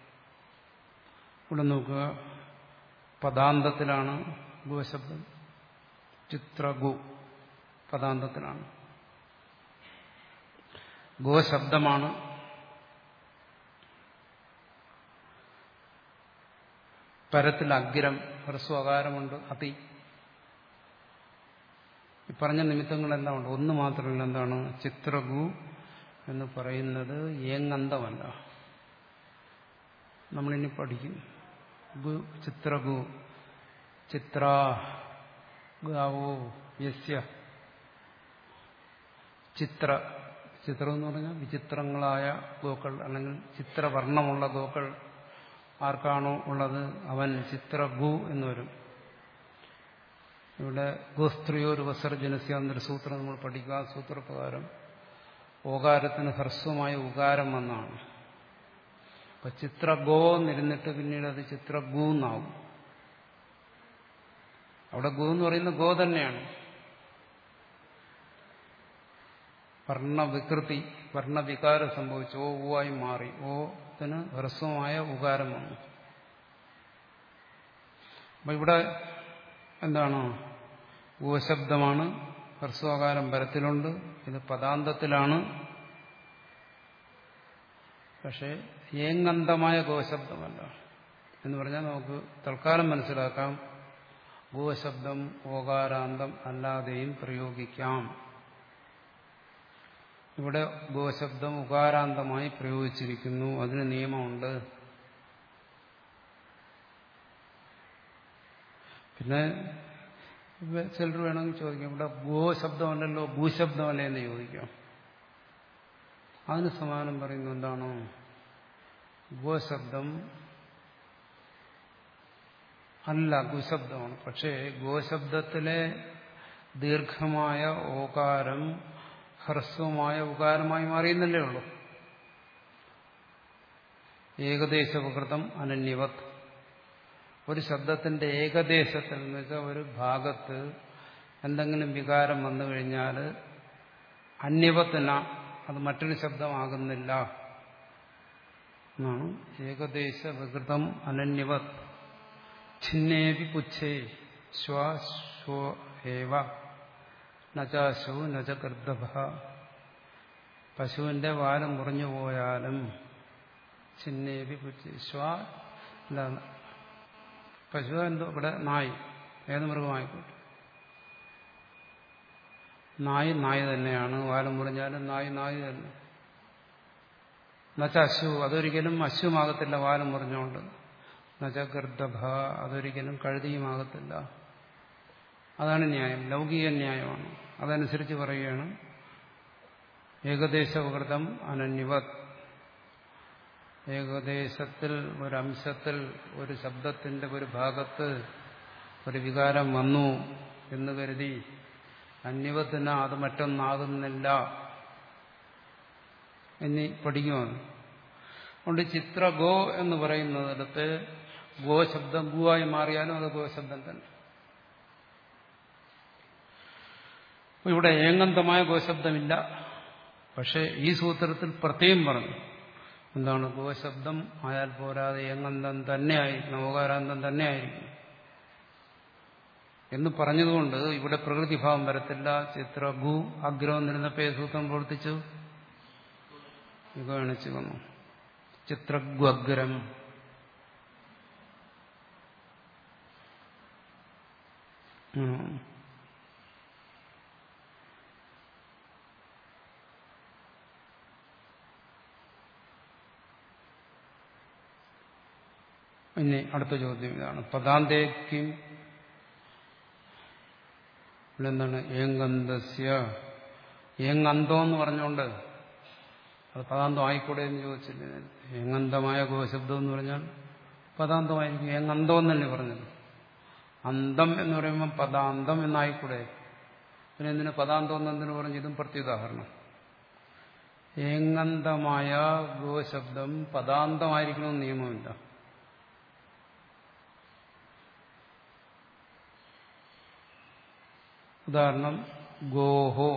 ഇവിടെ നോക്കുക പദാന്തത്തിലാണ് ഗോശബ്ദം ചിത്രഗു പദാന്തത്തിലാണ് ഗോശബ്ദമാണ് പരത്തിൽ അഗ്രം ഹ്രസ്വകാരമുണ്ട് അതി ഈ പറഞ്ഞ നിമിത്തങ്ങളെല്ലാം ഉണ്ട് ഒന്ന് മാത്രമല്ല എന്താണ് ചിത്രഗു എന്ന് പറയുന്നത് ഏങ്ങന്തമല്ല നമ്മളിനി പഠിക്കും ഗു ചിത്രഗു ചിത്ര ഗാവോ യസ്യ ചിത്ര ചിത്രം എന്ന് പറഞ്ഞാൽ വിചിത്രങ്ങളായ ഗോക്കൾ അല്ലെങ്കിൽ ചിത്രവർണ്ണമുള്ള ഗോക്കൾ ആർക്കാണോ ഉള്ളത് അവൻ ചിത്രഗു എന്ന് വരും ഇവിടെ ഗോസ്ത്രിയോര് വസർജനസ്യ എന്നൊരു സൂത്രം നമ്മൾ പഠിക്കുക ആ സൂത്രപ്രകാരം ഓകാരത്തിന് ഹ്രസ്വമായ ഉകാരം വന്നാണ് അപ്പൊ ചിത്രഗോ എന്നിരുന്നിട്ട് പിന്നീട് അത് ചിത്രഗു എന്നാവും അവിടെ ഗു എന്ന് പറയുന്ന ഗോ തന്നെയാണ് വർണ്ണവികൃതി വർണ്ണവികാരം സംഭവിച്ചു ഓ ഊവായി മാറി ഓത്തിന് ഹ്രസ്വമായ ഉകാരം വന്നു അപ്പൊ ഇവിടെ എന്താണ് ഗോശബ്ദമാണ് ഹ്രസ്വകാരം പരത്തിലുണ്ട് ഇത് പദാന്തത്തിലാണ് പക്ഷേ ഏങ്ങന്തമായ ഗോശബ്ദമല്ല എന്ന് പറഞ്ഞാൽ നമുക്ക് തൽക്കാലം മനസ്സിലാക്കാം ഗോശബ്ദം ഓകാരാന്തം അല്ലാതെയും പ്രയോഗിക്കാം ഇവിടെ ഗോശബ്ദം ഉകാരാന്തമായി പ്രയോഗിച്ചിരിക്കുന്നു അതിന് നിയമമുണ്ട് പിന്നെ ചിലർ വേണമെങ്കിൽ ചോദിക്കാം ഇവിടെ ഗോശബ്ദമല്ലല്ലോ ഭൂശബ്ദമല്ലേ എന്ന് ചോദിക്കാം അതിന് സമാനം പറയുന്നു എന്താണോ ഗോശബ്ദം അല്ല ഗുശബ്ദമാണ് പക്ഷേ ഗോശബ്ദത്തിലെ ദീർഘമായ ഓകാരം ഹ്രസ്വമായ ഉകാരമായി മാറിയെന്നല്ലേ ഉള്ളൂ ഏകദേശവികൃതം അനന്യവത് ഒരു ശബ്ദത്തിന്റെ ഏകദേശത്തിൽ എന്ന് വെച്ചാൽ ഒരു ഭാഗത്ത് എന്തെങ്കിലും വികാരം വന്നു കഴിഞ്ഞാൽ അന്യവത്തിന അത് മറ്റൊരു ശബ്ദമാകുന്നില്ല എന്നാണ് ഏകദേശ വികൃതം അനന്യവത് ഛിന്നേവി പുച്ഛേ ശ്വാശ്വ ഏവ നചാശു നച ഗർദഭ പശുവിന്റെ വാല് മുറിഞ്ഞു പോയാലും ഛിന്നേവി പുച്ഛേ ശ്വാ പശു എന്തോ ഇവിടെ നായ് ഏത് മൃഗമായിക്കോട്ടെ നായ് നായ് തന്നെയാണ് വാലം മുറിഞ്ഞാലും നായ് നായ് തന്നെ എന്നുവെച്ചാൽ അശു അതൊരിക്കലും അശുമാകത്തില്ല വാലം മുറിഞ്ഞുകൊണ്ട് എന്നുവെച്ചാൽ ഗർദഭ അതൊരിക്കലും കഴുതിയുമാകത്തില്ല അതാണ് ന്യായം ലൗകിക ന്യായമാണ് അതനുസരിച്ച് പറയുകയാണ് ഏകദേശവകൃതം അനന്യവത് ഏകദേശത്തിൽ ഒരംശത്തിൽ ഒരു ശബ്ദത്തിന്റെ ഒരു ഭാഗത്ത് ഒരു വികാരം വന്നു എന്ന് കരുതി അന്യവത്തിന് അത് മറ്റൊന്നാകുന്നില്ല എന്നീ പഠിക്കുവാണ് അതുകൊണ്ട് ചിത്ര ഗോ എന്ന് പറയുന്നിടത്ത് ഗോ ശബ്ദം ഗുവായി മാറിയാലും അത് ഗോശബ്ദം തന്നെ ഇവിടെ ഏങ്ങന്തമായ ഗോശബ്ദമില്ല പക്ഷെ ഈ സൂത്രത്തിൽ പ്രത്യേകം പറഞ്ഞു എന്താണ് ഗോശബ്ദം ആയാൽ പോരാതെ ഏങ്ങന്തം തന്നെയായിരിക്കും നവകാരാന്തം തന്നെയായിരിക്കും എന്ന് പറഞ്ഞതുകൊണ്ട് ഇവിടെ പ്രകൃതിഭാവം വരത്തില്ല ചിത്ര ഗു അഗ്രം നിരുന്നപ്പോ സൂത്രം പ്രവർത്തിച്ചു യുഗണിച്ചു വന്നു ചിത്രഗു അഗ്രം ഇനി അടുത്ത ചോദ്യം ഇതാണ് പദാന്തേക്കും എന്താണ് ഏങ്കന്തസ്യ ഏങ്ങന്തോ എന്ന് പറഞ്ഞുകൊണ്ട് അത് പദാന്തം ആയിക്കൂടെ എന്ന് ചോദിച്ചില്ല ഏങ്ങന്തമായ ഗോശബ്ദം എന്ന് പറഞ്ഞാൽ പദാന്തമായിരിക്കും ഏങ്ങന്തം എന്നല്ലേ പറഞ്ഞത് അന്തം എന്ന് പറയുമ്പോൾ പദാന്തം എന്നായിക്കൂടെ പിന്നെ എന്തിന് പദാന്തം എന്നെന്തിനു പറഞ്ഞു ഇതും പ്രത്യുദാഹരണം ഏങ്ങന്തമായ ഗോശബ്ദം പദാന്തമായിരിക്കണമെന്ന് നിയമമില്ല ഉദാഹരണം ഗോഹോ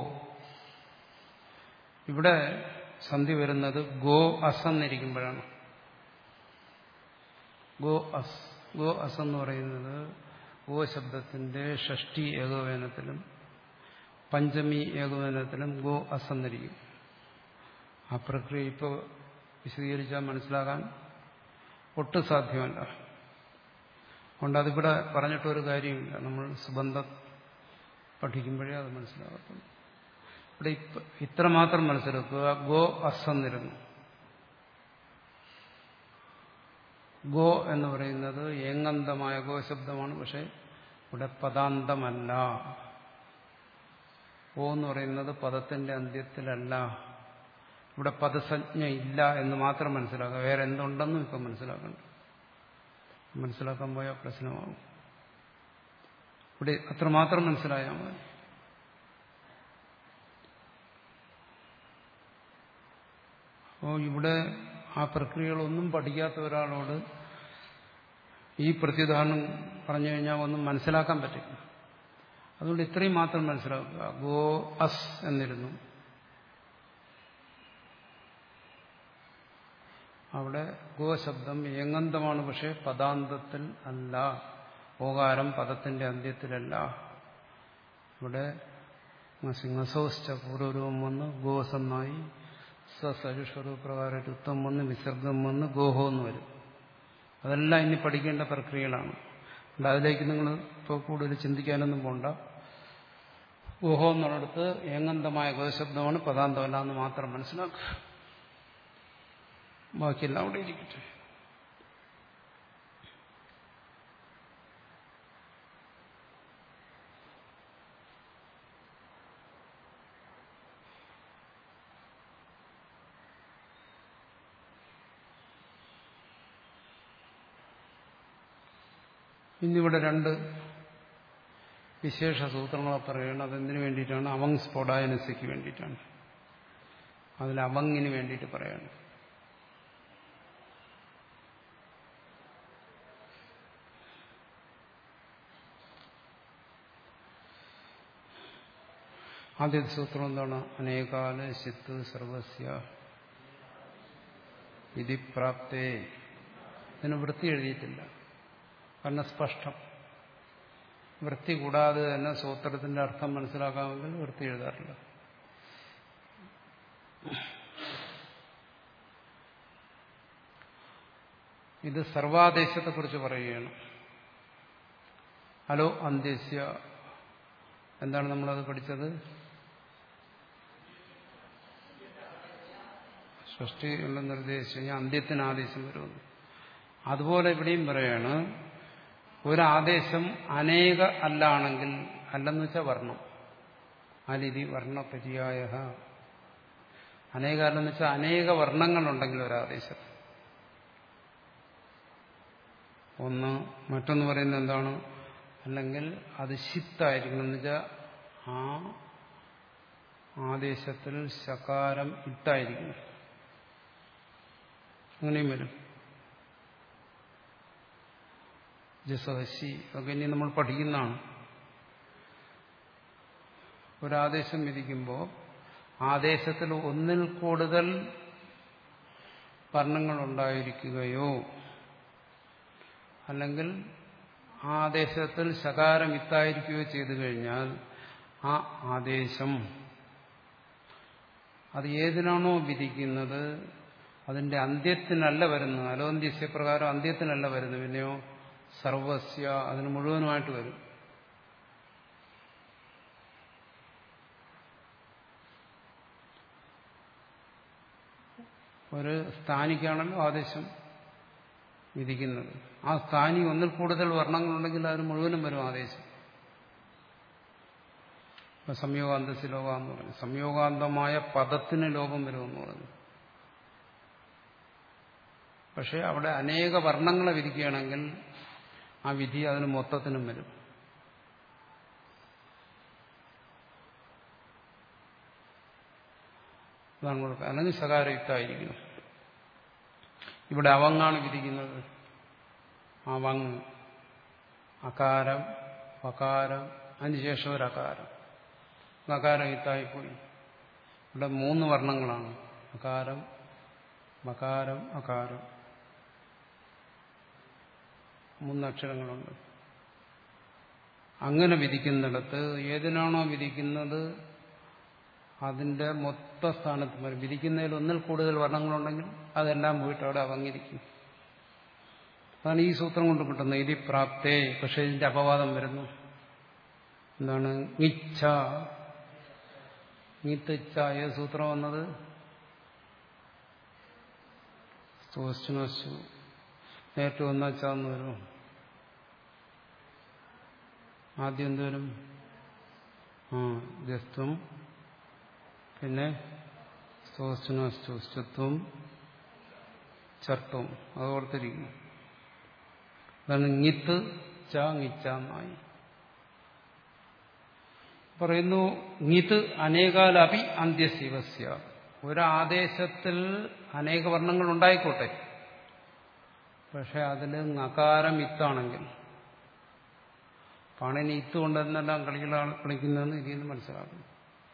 ഇവിടെ സന്ധി വരുന്നത് ഗോ അസ് എന്നിരിക്കുമ്പോഴാണ് ഗോ അസ് ഗോ അസ് എന്ന് പറയുന്നത് ഗോ ശബ്ദത്തിന്റെ ഷഷ്ടി ഏകോപനത്തിലും പഞ്ചമി ഏകോപനത്തിലും ഗോ അസ് എന്നിരിക്കും ആ പ്രക്രിയ ഇപ്പോൾ വിശദീകരിച്ചാൽ മനസ്സിലാകാൻ ഒട്ടും സാധ്യമല്ല അതുകൊണ്ട് അതിവിടെ പറഞ്ഞിട്ടൊരു കാര്യമില്ല നമ്മൾ സുബന്ധം പഠിക്കുമ്പോഴേ അത് മനസ്സിലാകത്തുള്ളൂ ഇവിടെ ഇത്ര മാത്രം മനസ്സിലാക്കുക ഗോ അസന്നിരുന്നു ഗോ എന്ന് പറയുന്നത് ഏങ്ങന്തമായ ഗോ ശബ്ദമാണ് പക്ഷെ ഇവിടെ പദാന്തമല്ല ഓ എന്ന് പറയുന്നത് പദത്തിന്റെ അന്ത്യത്തിലല്ല ഇവിടെ പദസഞ്ജ ഇല്ല എന്ന് മാത്രം മനസ്സിലാക്കുക വേറെ എന്തുണ്ടെന്നും ഇപ്പം മനസ്സിലാക്കണ്ട മനസ്സിലാക്കാൻ പോയാൽ പ്രശ്നമാകും ഇവിടെ അത്രമാത്രം മനസ്സിലായാൽ മതി അപ്പോൾ ഇവിടെ ആ പ്രക്രിയകളൊന്നും പഠിക്കാത്ത ഒരാളോട് ഈ പ്രത്യുദാഹരണം പറഞ്ഞു കഴിഞ്ഞാൽ ഒന്നും മനസ്സിലാക്കാൻ പറ്റില്ല അതുകൊണ്ട് ഇത്രയും മാത്രം മനസ്സിലാക്കുക ഗോ അസ് എന്നിരുന്നു അവിടെ ഗോ ശബ്ദം ഏങ്ങന്തമാണ് പക്ഷെ പദാന്തത്തിൽ അല്ല ഓകാരം പദത്തിന്റെ അന്ത്യത്തിലല്ല ഇവിടെ സിംഹസോസ്റ്റ പൂർവരൂപം വന്ന് ഗോസെന്നായി സസരുഷപ്രകാരം രുത്തം വന്ന് വിസർഗം വന്ന് ഗോഹോ എന്ന് വരും അതെല്ലാം ഇനി പഠിക്കേണ്ട പ്രക്രിയകളാണ് അതുകൊണ്ട് അതിലേക്ക് നിങ്ങൾ ഇപ്പോൾ കൂടുതൽ ചിന്തിക്കാനൊന്നും പോണ്ട ഗോഹോ എന്നുള്ളിടത്ത് ഏങ്ങന്തമായ ഗോശബ്ദമാണ് പദാന്തമല്ല എന്ന് മാത്രം മനസ്സിലാക്കുക ബാക്കിയെല്ലാം അവിടെ ഇരിക്കട്ടെ ഇന്നിവിടെ രണ്ട് വിശേഷ സൂത്രങ്ങളെ പറയുന്നത് അതെന്തിനു വേണ്ടിയിട്ടാണ് അവങ് സ്ഫോടായനസയ്ക്ക് വേണ്ടിയിട്ടാണ് അതിൽ അവങ്ങിന് വേണ്ടിയിട്ട് പറയാണ് ആദ്യത്തെ സൂത്രം എന്താണ് അനേകാല ചിത്ത് സർവസ്യ വിധി പ്രാപ്തേ ഇതിന് വൃത്തി എഴുതിയിട്ടില്ല കാരണം സ്പഷ്ടം വൃത്തി കൂടാതെ തന്നെ സൂത്രത്തിന്റെ അർത്ഥം മനസ്സിലാക്കാമെങ്കിൽ വൃത്തി എഴുതാറില്ല ഇത് സർവാദേശത്തെക്കുറിച്ച് പറയുകയാണ് ഹലോ അന്ത്യസ്യ എന്താണ് നമ്മളത് പഠിച്ചത് സൃഷ്ടി ഉള്ള നിർദ്ദേശിച്ചു കഴിഞ്ഞാൽ അന്ത്യത്തിന് ആദേശം വരുമെന്ന് അതുപോലെ ഇവിടെയും പറയാണ് ഒരാദേശം അനേക അല്ലാണെങ്കിൽ അല്ലെന്ന് വെച്ചാൽ വർണ്ണം അലിതി വർണ്ണപര്യായ അനേക അല്ലെന്ന് വെച്ചാൽ അനേക വർണ്ണങ്ങളുണ്ടെങ്കിൽ ഒരാദേശം ഒന്ന് മറ്റൊന്ന് പറയുന്നത് എന്താണ് അല്ലെങ്കിൽ അത് ശിത്തായിരിക്കണം എന്ന് വെച്ചാൽ ആ ആദേശത്തിൽ ശകാരം ഇട്ടായിരിക്കണം അങ്ങനെയും വരും ജസഹശി ഒക്കെ ഇനി നമ്മൾ പഠിക്കുന്നതാണ് ഒരാദേശം വിധിക്കുമ്പോൾ ആദേശത്തിൽ ഒന്നിൽ കൂടുതൽ വർണ്ണങ്ങൾ ഉണ്ടായിരിക്കുകയോ അല്ലെങ്കിൽ ആ ആദേശത്തിൽ ശകാരം ഇത്തായിരിക്കുകയോ ചെയ്തു കഴിഞ്ഞാൽ ആ ആദേശം അത് ഏതിനാണോ വിധിക്കുന്നത് അതിന്റെ അന്ത്യത്തിനല്ല വരുന്നത് അലോന്ത്യസ്യപ്രകാരം അന്ത്യത്തിനല്ല വരുന്നത് പിന്നെയോ സർവസ്യ അതിന് മുഴുവനുമായിട്ട് വരും ഒരു സ്ഥാനിക്കാണല്ലോ ആദേശം വിധിക്കുന്നത് ആ സ്ഥാനി ഒന്നിൽ കൂടുതൽ വർണ്ണങ്ങളുണ്ടെങ്കിൽ അതിന് മുഴുവനും വരും ആദേശം ഇപ്പൊ സംയോഗാന്തസ് ലോക എന്ന് പറഞ്ഞു സംയോഗാന്തമായ പദത്തിന് ലോകം വരുമെന്ന് പറഞ്ഞു പക്ഷെ അവിടെ അനേക വർണ്ണങ്ങളെ വിധിക്കുകയാണെങ്കിൽ ആ വിധി അതിന് മൊത്തത്തിനും വരും അതാണ് കൊടുക്കുക അല്ലെങ്കിൽ സകാരയുക്തമായിരിക്കണം ഇവിടെ അവങ്ങാണ് വിധിക്കുന്നത് അവങ് അകാരം വകാരം അതിനുശേഷം ഒരു അകാരം അകാരം ഇത്തായിപ്പോയി ഇവിടെ മൂന്ന് വർണ്ണങ്ങളാണ് അകാരം മകാരം അകാരം മൂന്നക്ഷരങ്ങളുണ്ട് അങ്ങനെ വിധിക്കുന്നിടത്ത് ഏതിനാണോ വിധിക്കുന്നത് അതിന്റെ മൊത്ത സ്ഥാനത്ത് വരും വിധിക്കുന്നതിൽ ഒന്നിൽ കൂടുതൽ വർണ്ണങ്ങളുണ്ടെങ്കിൽ അതെല്ലാം പോയിട്ട് അവിടെ അവങ്ങിരിക്കും അതാണ് ഈ സൂത്രം കൊണ്ട് കിട്ടുന്നത് ഇതി പ്രാപ്തേ പക്ഷെ ഇതിന്റെ അപവാദം വരുന്നു എന്താണ് ഇച്ഛ ഇച്ച ഏത് സൂത്രം വന്നത് സ്തോസ്റ്റുനസ്തു നേരിട്ട് വന്നാച്ചാന്ന് വരും ആദ്യം എന്തോരും ആ ജസ്ത്വം പിന്നെ സ്തോസ്റ്റുനസ്തു സ്തുത്വം ചർത്തം അത് ഓർത്തിരിക്കുന്നു അതാണ് ഇങ്ങിത്ത് ചങ്ങിച്ചാന്നായി പറയുന്നു ഇങ്ങിത്ത് അനേകാലപി അന്ത്യശിവസ്യ ഒരാദേശത്തിൽ അനേക വർണ്ണങ്ങൾ ഉണ്ടായിക്കോട്ടെ പക്ഷെ അതിൽ നകാരം ഇത്താണെങ്കിൽ പാണിനി ഇത്ത് കൊണ്ടെന്നെല്ലാം കളികളാണ് കളിക്കുന്നതെന്ന് ഇതിൽ നിന്ന് മനസ്സിലാക്കുന്നു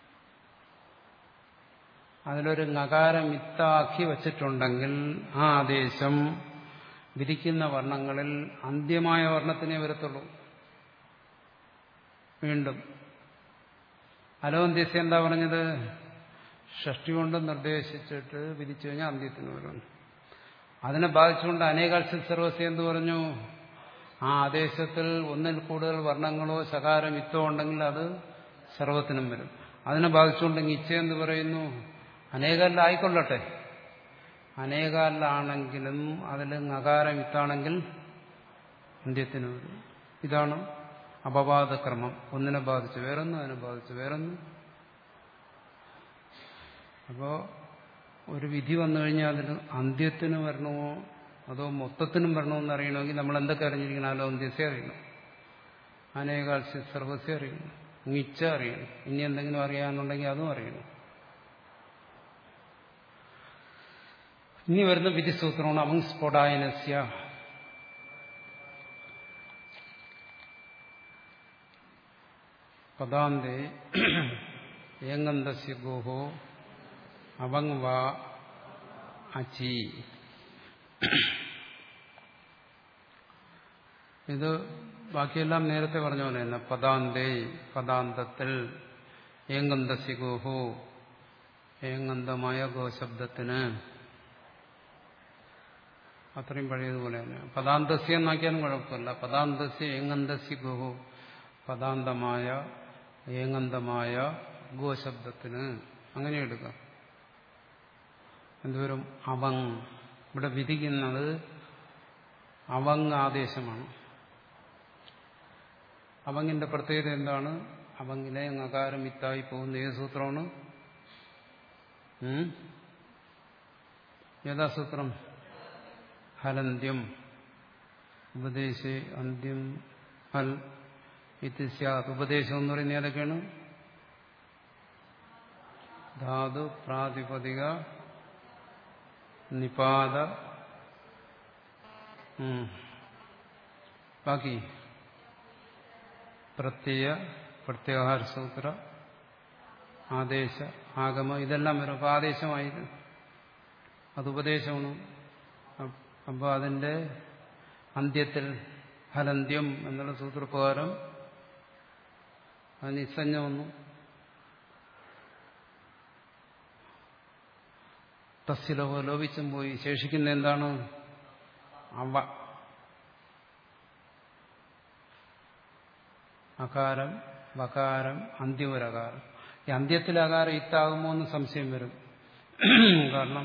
അതിലൊരു നകാരം ഇത്താക്കി വച്ചിട്ടുണ്ടെങ്കിൽ ആ ആദേശം വിരിക്കുന്ന വർണ്ണങ്ങളിൽ അന്ത്യമായ വർണ്ണത്തിനെ വരത്തുള്ളൂ വീണ്ടും അലോന്ത്യസ്യ എന്താ പറഞ്ഞത് ഷഷ്ടി കൊണ്ട് നിർദ്ദേശിച്ചിട്ട് വിധിച്ചു കഴിഞ്ഞാൽ അന്ത്യത്തിന് വരുന്നു അതിനെ ബാധിച്ചുകൊണ്ട് അനേകാൽസ്യ സർവസ്യ എന്ന് പറഞ്ഞു ആ ആദേശത്തിൽ ഒന്നിൽ കൂടുതൽ വർണ്ണങ്ങളോ ശകാരം ഇത്തോ ഉണ്ടെങ്കിൽ അത് സർവത്തിനും വരും അതിനെ ബാധിച്ചുകൊണ്ടെങ്കിൽ ഇച്ഛ എന്ന് പറയുന്നു അനേകല്ലായിക്കൊള്ളട്ടെ അനേകാലാണെങ്കിലും അതിൽ നകാരം ഇത്താണെങ്കിൽ അന്ത്യത്തിന് വരും ഇതാണ് അപവാദക്രമം ഒന്നിനെ ബാധിച്ച് വേറൊന്നും അതിനെ ബാധിച്ച് വേറൊന്നും അപ്പോൾ ഒരു വിധി വന്നു കഴിഞ്ഞാൽ അതിന് അന്ത്യത്തിന് വരണമോ അതോ മൊത്തത്തിനും വരണമെന്ന് അറിയണമെങ്കിൽ നമ്മൾ എന്തൊക്കെ അറിഞ്ഞിരിക്കണം അല്ലോ അന്ത്യസ്യ അറിയണം അനേകാൽസ്യ സർവസ്യ അറിയണം മിച്ച അറിയണം ഇനി എന്തെങ്കിലും അറിയാനുണ്ടെങ്കിൽ അതും അറിയണം ഇനി വരുന്ന വിധിസൂത്രമാണ് അവൻ സ്ഫോടായനസ്യ പദാന്തേ ഏങ്ങന്തസ്യ ഗോഹോ അവങ് വാ അച്ചി ഇത് ബാക്കിയെല്ലാം നേരത്തെ പറഞ്ഞ പോലെ തന്നെ പദാന്തേ പദാന്തത്തിൽ ഏങ്ങന്തസ്യ ഗോഹോ ഏങ്ങന്തമായ ഗോശബ്ദത്തിന് അത്രയും പഴയതുപോലെ തന്നെ പദാന്തസ്യ എന്നാക്കിയാലും കുഴപ്പമില്ല പദാന്തസ്യ ഏങ്ങന്തസ്യ ഗോഹോ പദാന്തമായ ഏങ്ങന്തമായ ഗോശബ്ദത്തിന് അങ്ങനെ എടുക്കാം എന്തോരം അവങ് ഇവിടെ വിധിക്കുന്നത് അവങ് ആദേശമാണ് അവങ്ങിന്റെ പ്രത്യേകത എന്താണ് അവങ്ങിലെ അകാരം വിത്തായി പോകുന്ന ഏത് സൂത്രമാണ് ഏതാ സൂത്രം ഹലന്ത്യം ഉപദേശേ അന്ത്യം ഹൽ ഇത്യാത് ഉപദേശം എന്ന് പറയുന്നത് ഏതൊക്കെയാണ് ധാതു പ്രാതിപതിക നിപാത ബാക്കി പ്രത്യയ പ്രത്യാഹാര സൂത്ര ആദേശ ആഗമ ഇതെല്ലാം വരും അപ്പോൾ ആദേശമായത് അത് ഉപദേശമാണ് അപ്പോൾ അതിൻ്റെ അന്ത്യത്തിൽ ഹലന്ത്യം എന്നുള്ള സൂത്രപ്രകാരം അതിന് ഇസഞ്ഞ വന്നു തസ്സിലോ ലോപിച്ചും പോയി ശേഷിക്കുന്ന എന്താണ് അവ അകാരം വകാരം അന്ത്യമൊരകാരം ഈ അന്ത്യത്തിൽ അകാരം ഇത്താകുമോ എന്ന് സംശയം വരും കാരണം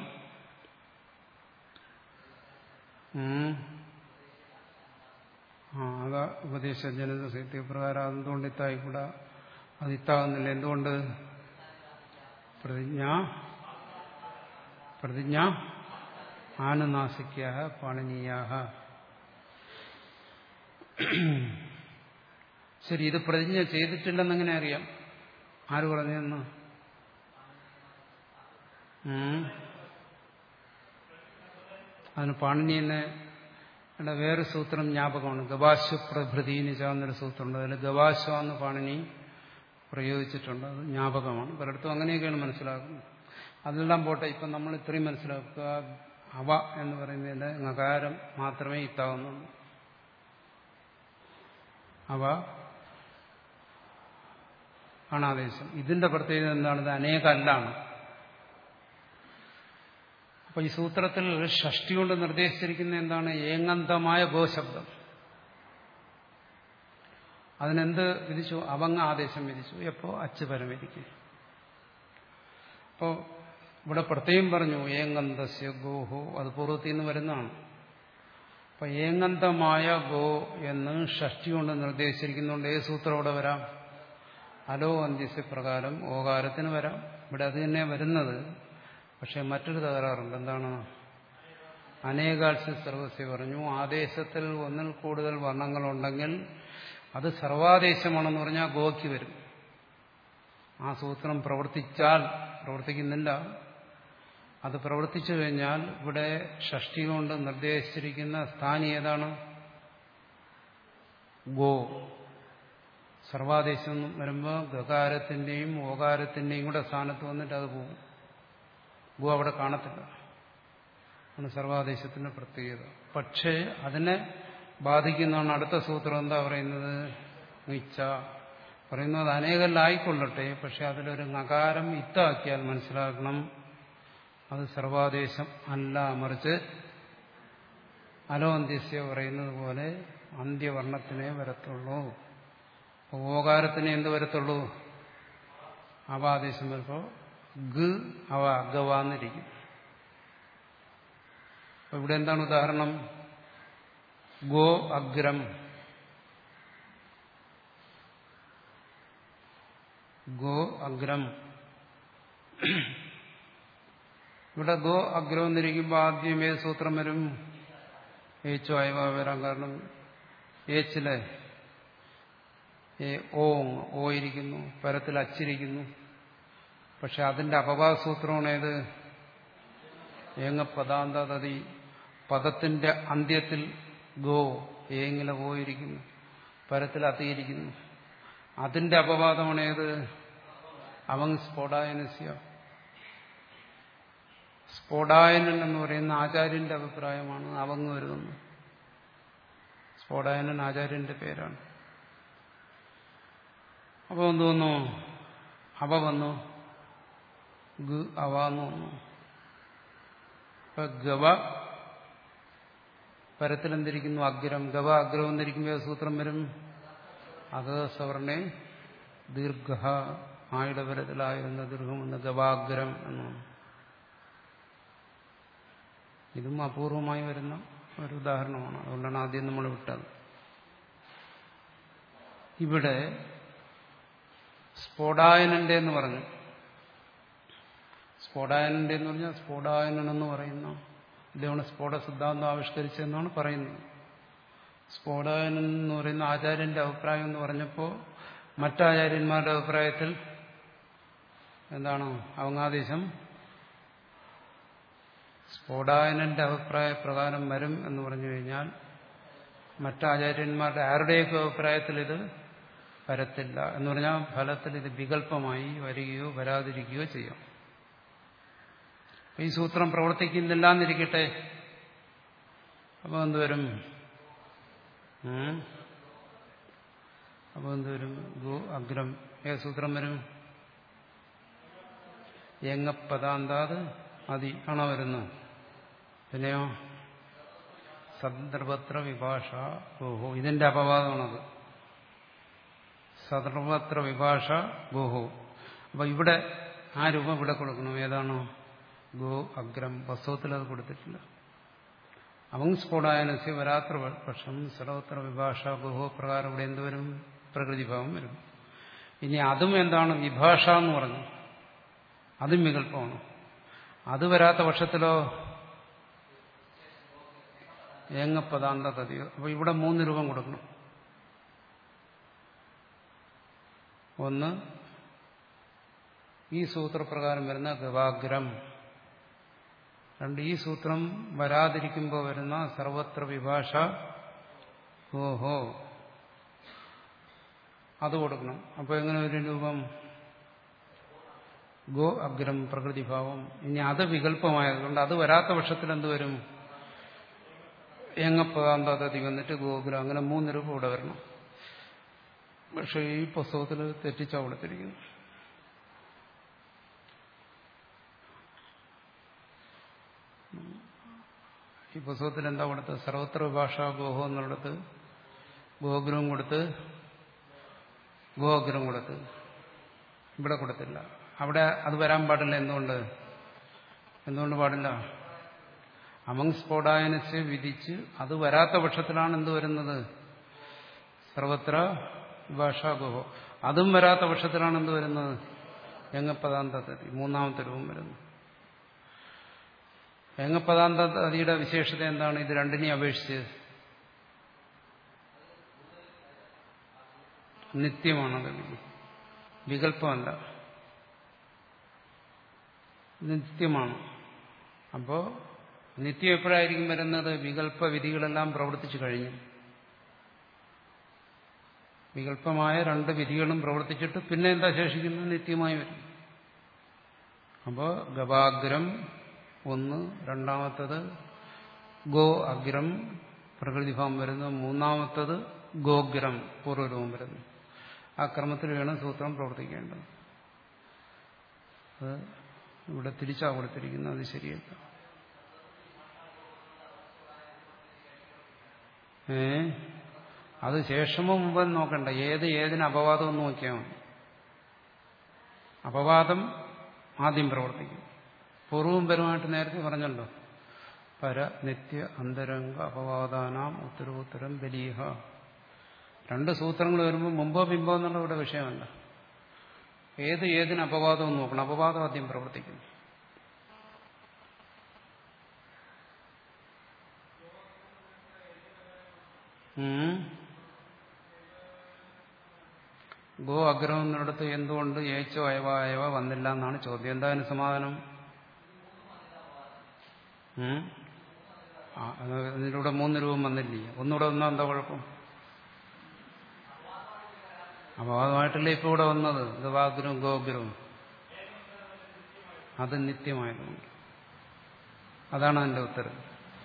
ആ അതാ ഉപദേശ ജനിത സാഹിത്യപ്രകാരം അതെന്തുകൊണ്ട് ഇത്തായിക്കൂടാ അത് ഇത്താകുന്നില്ല എന്തുകൊണ്ട് പ്രതിജ്ഞ പ്രതിജ്ഞ ആനുനാസിക്യ പാണനീയ ശരി ഇത് പ്രതിജ്ഞ ചെയ്തിട്ടില്ലെന്നെങ്ങനെ അറിയാം ആര് പറഞ്ഞെന്ന് അതിന് പാണിനിയെന്നെ വേറെ സൂത്രം ജ്ഞാപകമാണ് ഗവാശ്വ പ്രഭൃതിന് ചേർന്നൊരു സൂത്രമുണ്ട് അതിൽ ഗവാശ്വ എന്ന് പാണിനി പ്രയോഗിച്ചിട്ടുണ്ട് അത് ജ്ഞാപകമാണ് പലയിടത്തും അങ്ങനെയൊക്കെയാണ് മനസ്സിലാക്കുന്നത് അതെല്ലാം പോട്ടെ ഇപ്പം നമ്മൾ ഇത്രയും മനസ്സിലാക്കുക അവ എന്ന് പറയുന്നതിന്റെ നകാരം മാത്രമേ ഇത്താവുന്നുള്ളൂ അവ ആണാദേശം ഇതിന്റെ പ്രത്യേകത എന്താണ് ഇത് അനേകല്ലാണ് അപ്പൊ ഈ സൂത്രത്തിൽ ഷഷ്ടി കൊണ്ട് നിർദ്ദേശിച്ചിരിക്കുന്ന എന്താണ് ഏങ്ങന്തമായ ഗോശബ്ദം അതിനെന്ത് വിധിച്ചു അവങ്ങ ആദേശം വിധിച്ചു എപ്പോ അച്ച് പരമരിക്കും അപ്പോ ഇവിടെ പ്രത്യേകം പറഞ്ഞു ഏങ്ങന്തസ്യ ഗോഹോ അത് പൂർവ്വത്തിൽ നിന്ന് വരുന്നതാണ് അപ്പൊ ഏങ്ങന്തമായ ഗോ എന്ന് ഷഷ്ടി കൊണ്ട് നിർദ്ദേശിച്ചിരിക്കുന്നുണ്ട് ഏത് സൂത്രം ഇവിടെ വരാം അലോ അന്ത്യസ്യ പ്രകാരം ഓകാരത്തിന് വരാം ഇവിടെ അത് തന്നെ വരുന്നത് പക്ഷെ മറ്റൊരു തകരാറുണ്ട് എന്താണ് അനേകാൽസ്യ സർവസ്യ പറഞ്ഞു ആദേശത്തിൽ ഒന്നിൽ കൂടുതൽ വർണ്ണങ്ങളുണ്ടെങ്കിൽ അത് സർവാദേശമാണെന്ന് പറഞ്ഞാൽ ഗോയ്ക്ക് വരും ആ സൂത്രം പ്രവർത്തിച്ചാൽ പ്രവർത്തിക്കുന്നില്ല അത് പ്രവർത്തിച്ചു കഴിഞ്ഞാൽ ഇവിടെ ഷഷ്ടി കൊണ്ട് നിർദ്ദേശിച്ചിരിക്കുന്ന സ്ഥാനി ഏതാണ് ഗോ സർവാദേശം വരുമ്പോൾ ഗകാരത്തിന്റെയും ഓകാരത്തിന്റെയും കൂടെ സ്ഥാനത്ത് വന്നിട്ട് അത് പോകും ഗോ അവിടെ കാണത്തില്ല ആണ് സർവാദേശത്തിന്റെ പ്രത്യേകത പക്ഷേ അതിനെ ബാധിക്കുന്നതാണ് അടുത്ത സൂത്രം എന്താ പറയുന്നത് നിച്ച പറയുന്നത് അനേകല്ലായിക്കൊള്ളട്ടെ പക്ഷെ അതിലൊരു നകാരം ഇത്താക്കിയാൽ മനസ്സിലാക്കണം അത് സർവാദേശം അല്ല മറിച്ച് അലോന്ത്യസ്യ പറയുന്നത് പോലെ അന്ത്യവർണ്ണത്തിനെ വരത്തുള്ളൂ അപ്പോൾ ഓകാരത്തിനെ എന്ത് വരത്തുള്ളൂ അവാദേശം വരുമ്പോൾ ഗ അവ ഗവാന്നിരിക്കും അപ്പൊ ഇവിടെ എന്താണ് ഉദാഹരണം ഗോ അഗ്രം ഗോ അഗ്രം ഇവിടെ ഗോ അഗ്രം എന്നിരിക്കുമ്പോൾ ആദ്യം ഏത് സൂത്രം വരും ഏച്ചു അയവ വരാൻ കാരണം ഏച്ചിലെ ഏ ഓ ഓ ഇരിക്കുന്നു പരത്തിൽ അച്ചിരിക്കുന്നു പക്ഷെ അതിന്റെ അപവാദസൂത്രമാണ് ഏത് ഏങ്ങ പദാന്തതി പദത്തിന്റെ അന്ത്യത്തിൽ ഗോ ഏങ്ങിലെ ഓ ഇരിക്കുന്നു പരത്തിൽ അത്തിയിരിക്കുന്നു അതിന്റെ അപവാദമാണ് ഏത് അവങ് സ്ഫോടായനസ്യ സ്ഫോടായനൻ എന്ന് പറയുന്ന ആചാര്യന്റെ അഭിപ്രായമാണ് അവങ് വരുന്നത് സ്ഫോടായനൻ ആചാര്യന്റെ പേരാണ് അപ്പൊ എന്ത് വന്നു അവ വന്നു ഗ അവ എന്ന് വന്നു ഇപ്പൊ ഗവ പരത്തിലെന്തിരിക്കുന്നു അഗ്രം ഗവ അഗ്രം എന്നിരിക്കുമ്പോൾ സൂത്രം വരും അത് സവർണെ ദീർഘ ആയുടെ പരത്തിലായിരുന്ന ദീർഘമെന്ന് ഗവാഗ്രം എന്നാണ് ഇതും അപൂർവമായി വരുന്ന ഒരു ഉദാഹരണമാണ് അതുകൊണ്ടാണ് ആദ്യം നമ്മൾ വിട്ടത് ഇവിടെ സ്ഫോടായനന്റെ എന്ന് പറഞ്ഞു സ്ഫോടായനന്റെ എന്ന് പറഞ്ഞാൽ സ്ഫോടായനൻ എന്ന് പറയുന്ന ഇദ്ദേഹമാണ് സ്ഫോട സിദ്ധാന്തം ആവിഷ്കരിച്ചതെന്നാണ് പറയുന്നത് സ്ഫോടായനൻ എന്ന് പറയുന്ന ആചാര്യന്റെ അഭിപ്രായം എന്ന് പറഞ്ഞപ്പോൾ മറ്റാചാര്യന്മാരുടെ അഭിപ്രായത്തിൽ എന്താണ് അവങ്ങാദേശം സ്ഫോടായനന്റെ അഭിപ്രായ പ്രകാരം വരും എന്ന് പറഞ്ഞു കഴിഞ്ഞാൽ മറ്റാചാര്യന്മാരുടെ ആരുടെയൊക്കെ അഭിപ്രായത്തിൽ ഇത് വരത്തില്ല എന്ന് പറഞ്ഞാൽ ഫലത്തിൽ ഇത് വികല്പമായി വരികയോ വരാതിരിക്കുകയോ ചെയ്യാം ഈ സൂത്രം പ്രവർത്തിക്കുന്നില്ല എന്നിരിക്കട്ടെ അപ്പോൾ എന്തുവരും അപ്പോൾ എന്തുവരും ഗോ അഗ്രം ഏത് സൂത്രം വരും എങ്ങപ്പതാന്താത് അതി ആണോ വരുന്നത് പിന്നെയോ സന്ദർഭത്ര വിഭാഷ ഓഹോ ഇതിന്റെ അപവാദമാണത് സർവത്ര വിഭാഷ ഗോഹോ അപ്പൊ ഇവിടെ ആ രൂപം ഇവിടെ കൊടുക്കണം ഏതാണോ ഗോ അഗ്രം വസ്തുവത്തിൽ അത് കൊടുത്തിട്ടില്ല അവങ് സ്ഫോടായനസ്യ വരാത്ര പക്ഷം സർവത്ര വിഭാഷ ഗോഹോ പ്രകാരം ഇവിടെ എന്തുവരും പ്രകൃതിഭാവം വരും ഇനി അതും എന്താണ് വിഭാഷ എന്ന് പറഞ്ഞു അതും വികല്പമാണ് അത് വരാത്ത പക്ഷത്തിലോ ഏങ്ങപ്പതാന്ത തതിയോ അപ്പൊ ഇവിടെ മൂന്ന് രൂപം കൊടുക്കണം ഒന്ന് ഈ സൂത്രപ്രകാരം വരുന്ന ഗവാഗ്രം രണ്ട് ഈ സൂത്രം വരാതിരിക്കുമ്പോൾ വരുന്ന സർവത്ര വിഭാഷ ഓഹോ അത് കൊടുക്കണം അപ്പൊ എങ്ങനെ ഒരു രൂപം ഗോ അഗ്രം പ്രകൃതിഭാവം ഇനി അത് വികല്പമായതുകൊണ്ട് അത് വരാത്ത പക്ഷത്തിൽ എന്തുവരും എങ്ങപ്പതാന്തതി വന്നിട്ട് ഗോകുലം അങ്ങനെ മൂന്ന് രൂപ ഇവിടെ വരണം പക്ഷെ ഈ പുസ്തകത്തിൽ തെറ്റിച്ചാ കൊടുത്തിരിക്കുന്നു ഈ പുസ്തകത്തിൽ എന്താ കൊടുത്തത് സർവത്ര വിഭാഷ ഗോഹോ എന്നുള്ളത് ഗോകുലം കൊടുത്ത് ഗോകുലം കൊടുത്ത് ഇവിടെ കൊടുത്തില്ല അവിടെ അത് വരാൻ പാടില്ല എന്തുകൊണ്ട് എന്തുകൊണ്ട് പാടില്ല അമങ് സ്ഫോടായനസ് വിധിച്ച് അത് വരാത്ത പക്ഷത്തിലാണ് എന്ത് വരുന്നത് സർവത്ര ഭാഷാഗുഹോ അതും വരാത്ത പക്ഷത്തിലാണ് എന്ത് വരുന്നത് എങ്ങപ്പദാന്തതി മൂന്നാമത്തെ രൂപം വരുന്നു എങ്ങപ്പദാന്തതിയുടെ വിശേഷത എന്താണ് ഇത് രണ്ടിനെയും അപേക്ഷിച്ച് നിത്യമാണത് വികല്പമല്ല നിത്യമാണ് അപ്പോ നിത്യം എപ്പോഴായിരിക്കും വരുന്നത് വികല്പ വിധികളെല്ലാം പ്രവർത്തിച്ചു കഴിഞ്ഞു വികല്പമായ രണ്ട് വിധികളും പ്രവർത്തിച്ചിട്ട് പിന്നെ എന്താ ശേഷിക്കുന്നത് നിത്യമായി വരും അപ്പോൾ ഗവാഗ്രം ഒന്ന് രണ്ടാമത്തത് ഗോ അഗ്രം പ്രകൃതിഭാവം വരുന്നു മൂന്നാമത്തത് ഗോഗ്രം പൂർവ്വരൂപം വരുന്നു ആ ക്രമത്തിൽ വേണം സൂത്രം പ്രവർത്തിക്കേണ്ടത് അത് ഇവിടെ തിരിച്ചാ കൊടുത്തിരിക്കുന്നത് അത് ശരിയല്ല ഏ അത് ശേഷമോ മുമ്പ് നോക്കണ്ട ഏത് ഏതിന് അപവാദം എന്ന് നോക്കിയാൽ മതി അപവാദം ആദ്യം പ്രവർത്തിക്കും പൂർവവും പരമായിട്ട് നേരത്തെ പറഞ്ഞല്ലോ പര നിത്യ അന്തരംഗ അപവാദാനാം ഉത്തരോത്തരം ബലീഹ രണ്ട് സൂത്രങ്ങൾ വരുമ്പോൾ മുമ്പോ പിമ്പോ എന്നുള്ള ഇവിടെ വിഷയമല്ല ഏത് ഏതിന് അപവാദം എന്ന് നോക്കണം അപവാദം ആദ്യം പ്രവർത്തിക്കുന്നു ഉം. ഗോ അഗ്രഹം എന്നിടത്ത് എന്തുകൊണ്ട് ഏച്ചോ അയവ അയവ വന്നില്ല എന്നാണ് ചോദ്യം എന്താ അതിന് സമാധാനം ഉം? ആ, അത് ഇതിലൂടെ മൂന്ന് രൂപം വന്നില്ലേ ഒന്നുകൂടെ വന്നാൽ എന്താ കുഴപ്പം അപവാദമായിട്ടല്ലേ ഇപ്പൊ ഇവിടെ വന്നത് ഗവാഗ്രഹവും ഗോഗ്രഹവും അത് നിത്യമായതുകൊണ്ട് അതാണ് അതിന്റെ ഉത്തരം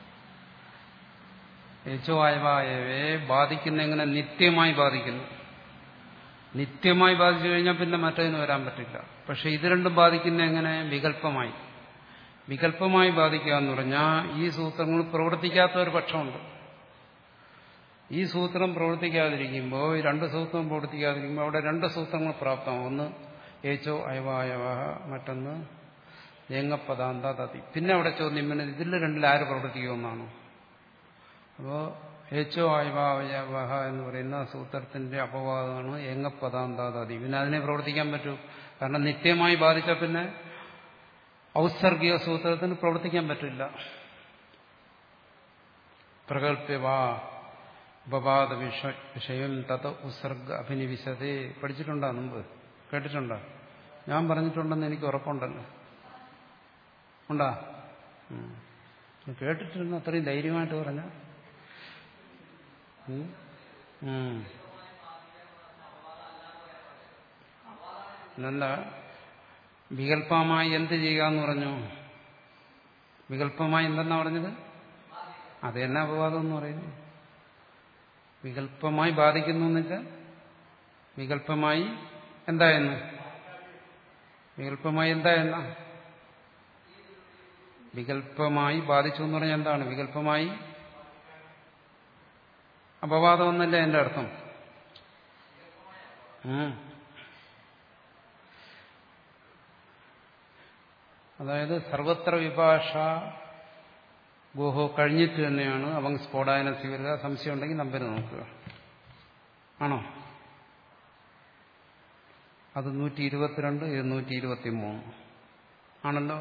യച്ചോ അയവായവയെ ബാധിക്കുന്ന എങ്ങനെ നിത്യമായി ബാധിക്കുന്നു നിത്യമായി ബാധിച്ചു കഴിഞ്ഞാൽ പിന്നെ മറ്റതിന് വരാൻ പറ്റില്ല പക്ഷെ ഇത് രണ്ടും ബാധിക്കുന്ന എങ്ങനെ വികല്പമായി വികല്പമായി ബാധിക്കുക എന്ന് പറഞ്ഞാൽ ഈ സൂത്രങ്ങൾ പ്രവർത്തിക്കാത്ത ഒരു പക്ഷമുണ്ട് ഈ സൂത്രം പ്രവർത്തിക്കാതിരിക്കുമ്പോൾ ഈ രണ്ട് സൂത്രം പ്രവർത്തിക്കാതിരിക്കുമ്പോൾ അവിടെ രണ്ട് സൂത്രങ്ങൾ പ്രാപ്തമാവും ഒന്ന് ഏച്ചോ അയവായവ മറ്റൊന്ന് ഏങ്ങപ്പദാന്ത തതി പിന്നെ അവിടെ ചോദ്യം പിന്നെ ഇതിൽ രണ്ടിൽ ആര് പ്രവർത്തിക്കുമെന്നാണ് അപ്പോൾ ഏച്ചോ അയവായവഹ എന്ന് പറയുന്ന സൂത്രത്തിന്റെ അപവാദമാണ് ഏങ്ങപ്പദാന്താതി പിന്നെ അതിനെ പ്രവർത്തിക്കാൻ പറ്റൂ കാരണം നിത്യമായി ബാധിച്ച പിന്നെ ഔസർഗിക സൂത്രത്തിന് പ്രവർത്തിക്കാൻ പറ്റില്ല പ്രകല്പ്യവാ ഉപപാദ വിഷയം തത് ഉത്സർഗ അഭിനിവിശതേ പഠിച്ചിട്ടുണ്ടോ മുമ്പ് കേട്ടിട്ടുണ്ടോ ഞാൻ പറഞ്ഞിട്ടുണ്ടെന്ന് എനിക്ക് ഉറപ്പുണ്ടല്ലോ ഉണ്ടാ ഉം. കേട്ടിട്ടിരുന്ന അത്രയും ധൈര്യമായിട്ട് പറഞ്ഞ എന്താ വികല്പമായി എന്ത് ചെയ്യുക എന്ന് പറഞ്ഞു വികല്പമായി എന്തെന്നാ പറഞ്ഞത് അത് തന്നെ അപവാദം എന്ന് പറയുന്നു വികല്പമായി ബാധിക്കുന്നു എന്നുവെച്ചാൽ വികല്പമായി എന്തായെന്ന് വികല്പമായി എന്തായെന്ന വികല്പമായി ബാധിച്ചു എന്ന് പറഞ്ഞാൽ എന്താണ് വികല്പമായി അപവാദം എന്നല്ലേ എന്റെ അർത്ഥം ഉം. അതായത് സർവത്ര വിഭാഷ ഗോഹോ കഴിഞ്ഞിട്ട് തന്നെയാണ് അവൻ സ്ഫോടായന സ്വീകരുക സംശയം ഉണ്ടെങ്കിൽ നമ്പർ നോക്കുക ആണോ അത് നൂറ്റി ഇരുപത്തിരണ്ട് ഇത് നൂറ്റി ഇരുപത്തി മൂന്ന് ആണല്ലോ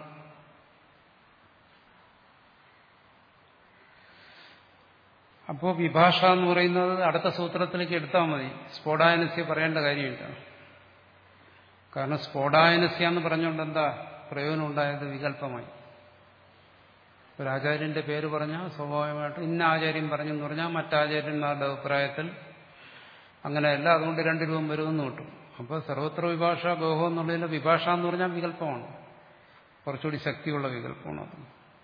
അപ്പോൾ വിഭാഷ എന്ന് പറയുന്നത് അടുത്ത സൂത്രത്തിലേക്ക് എടുത്താൽ മതി സ്ഫോടായനസ്യ പറയേണ്ട കാര്യമില്ല കാരണം സ്ഫോടായനസ്യ എന്ന് പറഞ്ഞുകൊണ്ട് എന്താ പ്രയോജനം ഉണ്ടായത് വികല്പമായി ഒരു ആചാര്യന്റെ പേര് പറഞ്ഞാൽ സ്വാഭാവികമായിട്ട് ഇന്ന ആചാര്യം പറഞ്ഞെന്ന് പറഞ്ഞാൽ മറ്റാചാര്യന്മാരുടെ അഭിപ്രായത്തിൽ അങ്ങനെയല്ല അതുകൊണ്ട് രണ്ട് രൂപം വരുമെന്ന് കിട്ടും അപ്പോൾ സർവത്ര വിഭാഷ ഗോഹോ എന്നുള്ളതിലെ വിഭാഷ എന്ന് പറഞ്ഞാൽ വികല്പമാണ് കുറച്ചുകൂടി ശക്തിയുള്ള വികല്പമാണ് അത്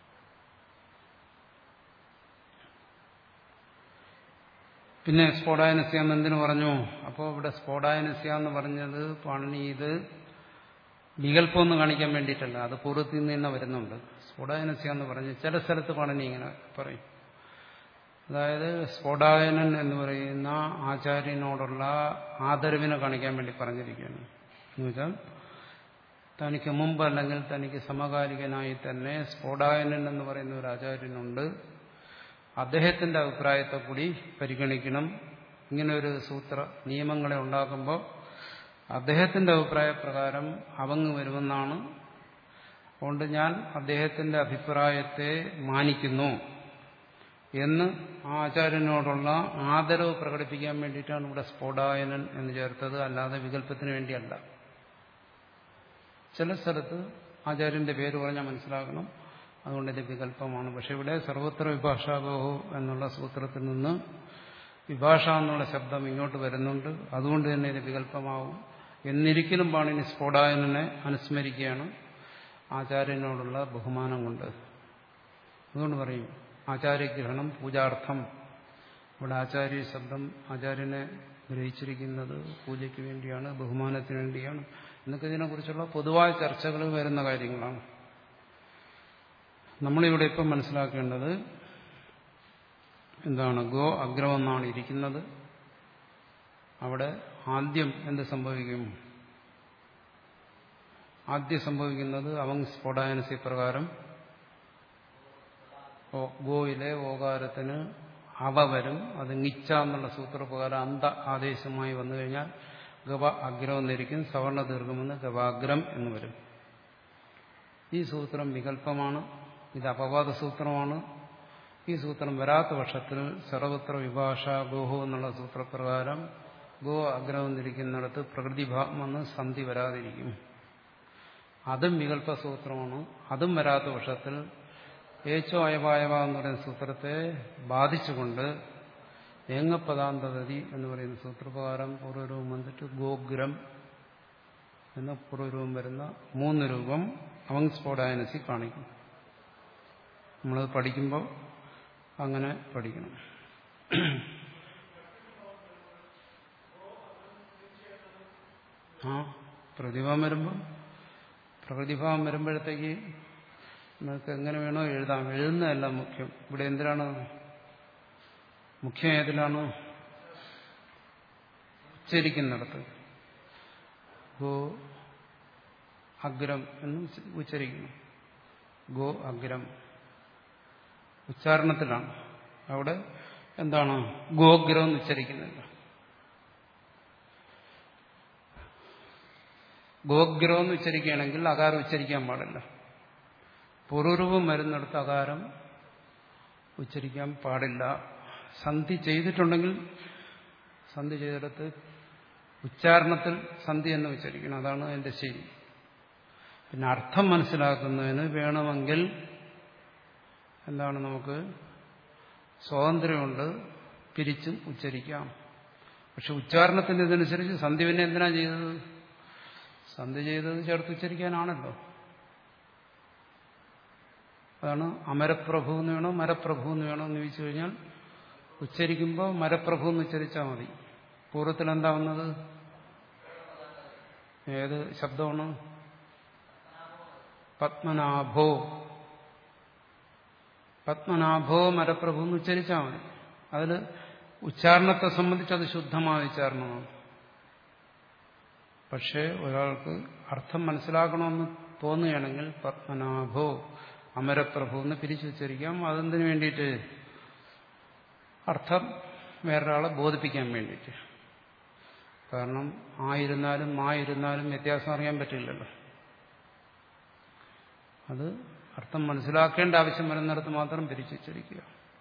പിന്നെ സ്ഫോടായനസ്യ എന്ന് എന്തിനു പറഞ്ഞു അപ്പോൾ ഇവിടെ സ്ഫോടായനസ്യ എന്ന് പറഞ്ഞത് പാണനി ഇത് വികല്പമൊന്നും കാണിക്കാൻ വേണ്ടിയിട്ടല്ല അത് പൂർവ്വത്തിൽ നിന്ന് തന്നെ വരുന്നുണ്ട് സ്ഫോടായനസ്യ എന്ന് പറഞ്ഞ് ചില സ്ഥലത്ത് പാണനി ഇങ്ങനെ പറയും അതായത് സ്ഫോടായനൻ എന്ന് പറയുന്ന ആചാര്യനോടുള്ള ആദരവിനെ കാണിക്കാൻ വേണ്ടി പറഞ്ഞിരിക്കുകയാണ് എന്നുവെച്ചാൽ തനിക്ക് മുമ്പ് അല്ലെങ്കിൽ തനിക്ക് സമകാലികനായി തന്നെ സ്ഫോടായനൻ എന്ന് പറയുന്ന ഒരു ആചാര്യനുണ്ട് അദ്ദേഹത്തിന്റെ അഭിപ്രായത്തെ കൂടി പരിഗണിക്കണം ഇങ്ങനെ ഒരു സൂത്ര നിയമങ്ങളെ ഉണ്ടാക്കുമ്പോൾ അദ്ദേഹത്തിന്റെ അഭിപ്രായപ്രകാരം അവങ്ങ് വരുമെന്നാണ് അതുകൊണ്ട് ഞാൻ അദ്ദേഹത്തിന്റെ അഭിപ്രായത്തെ മാനിക്കുന്നു എന്ന് ആ ആചാര്യനോടുള്ള ആദരവ് പ്രകടിപ്പിക്കാൻ വേണ്ടിയിട്ടാണ് ഇവിടെ സ്ഫോടായനൻ എന്ന് ചേർത്തത് അല്ലാതെ വികല്പത്തിന് വേണ്ടിയല്ല ചില സ്ഥലത്ത് ആചാര്യന്റെ പേര് പറഞ്ഞാൽ മനസ്സിലാക്കണം അതുകൊണ്ട് ഇത് വികല്പമാണ് പക്ഷെ ഇവിടെ സർവത്ര വിഭാഷാബോഹു എന്നുള്ള സൂത്രത്തിൽ നിന്ന് വിഭാഷ എന്നുള്ള ശബ്ദം ഇങ്ങോട്ട് വരുന്നുണ്ട് അതുകൊണ്ട് തന്നെ ഇത് വികല്പമാവും എന്നിരിക്കലും പാണിനി സ്ഫോടായനെ അനുസ്മരിക്കുകയാണ് ആചാര്യനോടുള്ള ബഹുമാനം കൊണ്ട് അതുകൊണ്ട് പറയും ആചാര്യഗ്രഹണം പൂജാർത്ഥം ഇവിടെ ആചാര്യ ശബ്ദം ആചാര്യനെ ഗ്രഹിച്ചിരിക്കുന്നത് പൂജയ്ക്ക് വേണ്ടിയാണ് ബഹുമാനത്തിന് വേണ്ടിയാണ് എന്നൊക്കെ ഇതിനെക്കുറിച്ചുള്ള പൊതുവായ ചർച്ചകൾ വരുന്ന കാര്യങ്ങളാണ് നമ്മളിവിടെ ഇപ്പം മനസ്സിലാക്കേണ്ടത് എന്താണ് ഗോ അഗ്രമെന്നാണ് ഇരിക്കുന്നത് അവിടെ ആദ്യം എന്ത് സംഭവിക്കും ആദ്യം സംഭവിക്കുന്നത് അവങ് സ്ഫോടാനസി പ്രകാരം ഗോയിലെ ഓകാരത്തിന് അവ വരും അത് നിച്ച എന്നുള്ള സൂത്രപ്രകാരം അന്ത ആദേശമായി വന്നു കഴിഞ്ഞാൽ ഗവ അഗ്രം എന്നിരിക്കും സവർണ ദീർഘമെന്ന് ഗവാഗ്രം എന്ന് വരും ഈ സൂത്രം വികല്പമാണ് ഇത് അപവാദ സൂത്രമാണ് ഈ സൂത്രം വരാത്ത പക്ഷത്തിൽ സർവത്ര വിഭാഷ ഗോഹോ എന്നുള്ള സൂത്രപ്രകാരം ഗോ അഗ്രം എന്നിരിക്കുന്നിടത്ത് പ്രകൃതിഭാവമെന്ന് സന്ധി വരാതിരിക്കും അതും വികല്പ സൂത്രമാണ് അതും വരാത്ത പക്ഷത്തിൽ ഏച്ചോ അയവായവ എന്ന് പറയുന്ന സൂത്രത്തെ ബാധിച്ചുകൊണ്ട് ഏങ്ങപ്പദാന്തതി എന്ന് പറയുന്ന സൂത്രപ്രകാരം പൂർവ്വരൂപം വന്നിട്ട് ഗോഗ്രം എന്ന പൂർവ്വരൂപം വരുന്ന മൂന്ന് രൂപം അവങ് സ്ഫോടായനസി കാണിക്കും നമ്മളത് പഠിക്കുമ്പോൾ അങ്ങനെ പഠിക്കണം ആ പ്രതിഭാവം വരുമ്പം പ്രകൃതിഭാവം വരുമ്പോഴത്തേക്ക് നമുക്ക് എങ്ങനെ വേണോ എഴുതാം എഴുതുന്നതല്ല മുഖ്യം ഇവിടെ എന്തിനാണ് മുഖ്യം ഏതിലാണ് ഉച്ചരിക്കുന്നിടത്ത് ഗോ അഗ്രം എന്ന് ഉച്ചരിക്കുന്നു ഗോ അഗ്രം ഉച്ചാരണത്തിലാണ് അവിടെ എന്താണ് ഗോഗ്രം എന്ന് ഉച്ചരിക്കുന്നില്ല ഗോഗ്രം എന്ന് ഉച്ചരിക്കുകയാണെങ്കിൽ അകാരം ഉച്ചരിക്കാൻ പാടില്ല പൂർവ്വരൂപം വരുന്നിടത്ത് അകാരം ഉച്ചരിക്കാൻ പാടില്ല സന്ധി ചെയ്തിട്ടുണ്ടെങ്കിൽ സന്ധി ചെയ്തിടത്ത് ഉച്ചാരണത്തിൽ സന്ധി എന്ന് ഉച്ചരിക്കണം അതാണ് അതിന്റെ ശരി പിന്നെ അർത്ഥം മനസ്സിലാക്കുന്നതിന് വേണമെങ്കിൽ എന്താണ് നമുക്ക് സ്വാതന്ത്ര്യമുണ്ട് പിരിച്ചും ഉച്ചരിക്കാം പക്ഷെ ഉച്ചാരണത്തിന്റെ ഇതനുസരിച്ച് സന്ധി പിന്നെ എന്തിനാ ചെയ്തത് സന്ധി ചെയ്തത് ചേർത്ത് ഉച്ചരിക്കാനാണല്ലോ അതാണ് അമരപ്രഭു എന്ന് വേണോ മരപ്രഭു എന്ന് വേണോ എന്ന് ചോദിച്ചു കഴിഞ്ഞാൽ ഉച്ചരിക്കുമ്പോൾ മരപ്രഭു എന്ന് ഉച്ചരിച്ചാൽ മതി പൂർവ്വത്തിൽ എന്താ വന്നത് ഏത് ശബ്ദമാണ് പത്മനാഭോ പത്മനാഭോ മരപ്രഭു എന്ന് ഉച്ചരിച്ചാൽ മതി അതിൽ ഉച്ചാരണത്തെ സംബന്ധിച്ച് അത് ശുദ്ധമായ ഉച്ചാരണമാണ് പക്ഷേ ഒരാൾക്ക് അർത്ഥം മനസ്സിലാക്കണമെന്ന് തോന്നുകയാണെങ്കിൽ പത്മനാഭോ അമരപ്രഭു എന്ന് പിരിച്ചുച്ചരിക്കാം അതെന്തിനു വേണ്ടിയിട്ട് അർത്ഥം വേറൊരാളെ ബോധിപ്പിക്കാൻ വേണ്ടിയിട്ട് കാരണം ആയിരുന്നാലും മായിരുന്നാലും വ്യത്യാസം അറിയാൻ പറ്റില്ലല്ലോ അത് അർത്ഥം മനസ്സിലാക്കേണ്ട ആവശ്യം വരുന്നിടത്ത് മാത്രം പിരിച്ചുച്ചരിക്കുക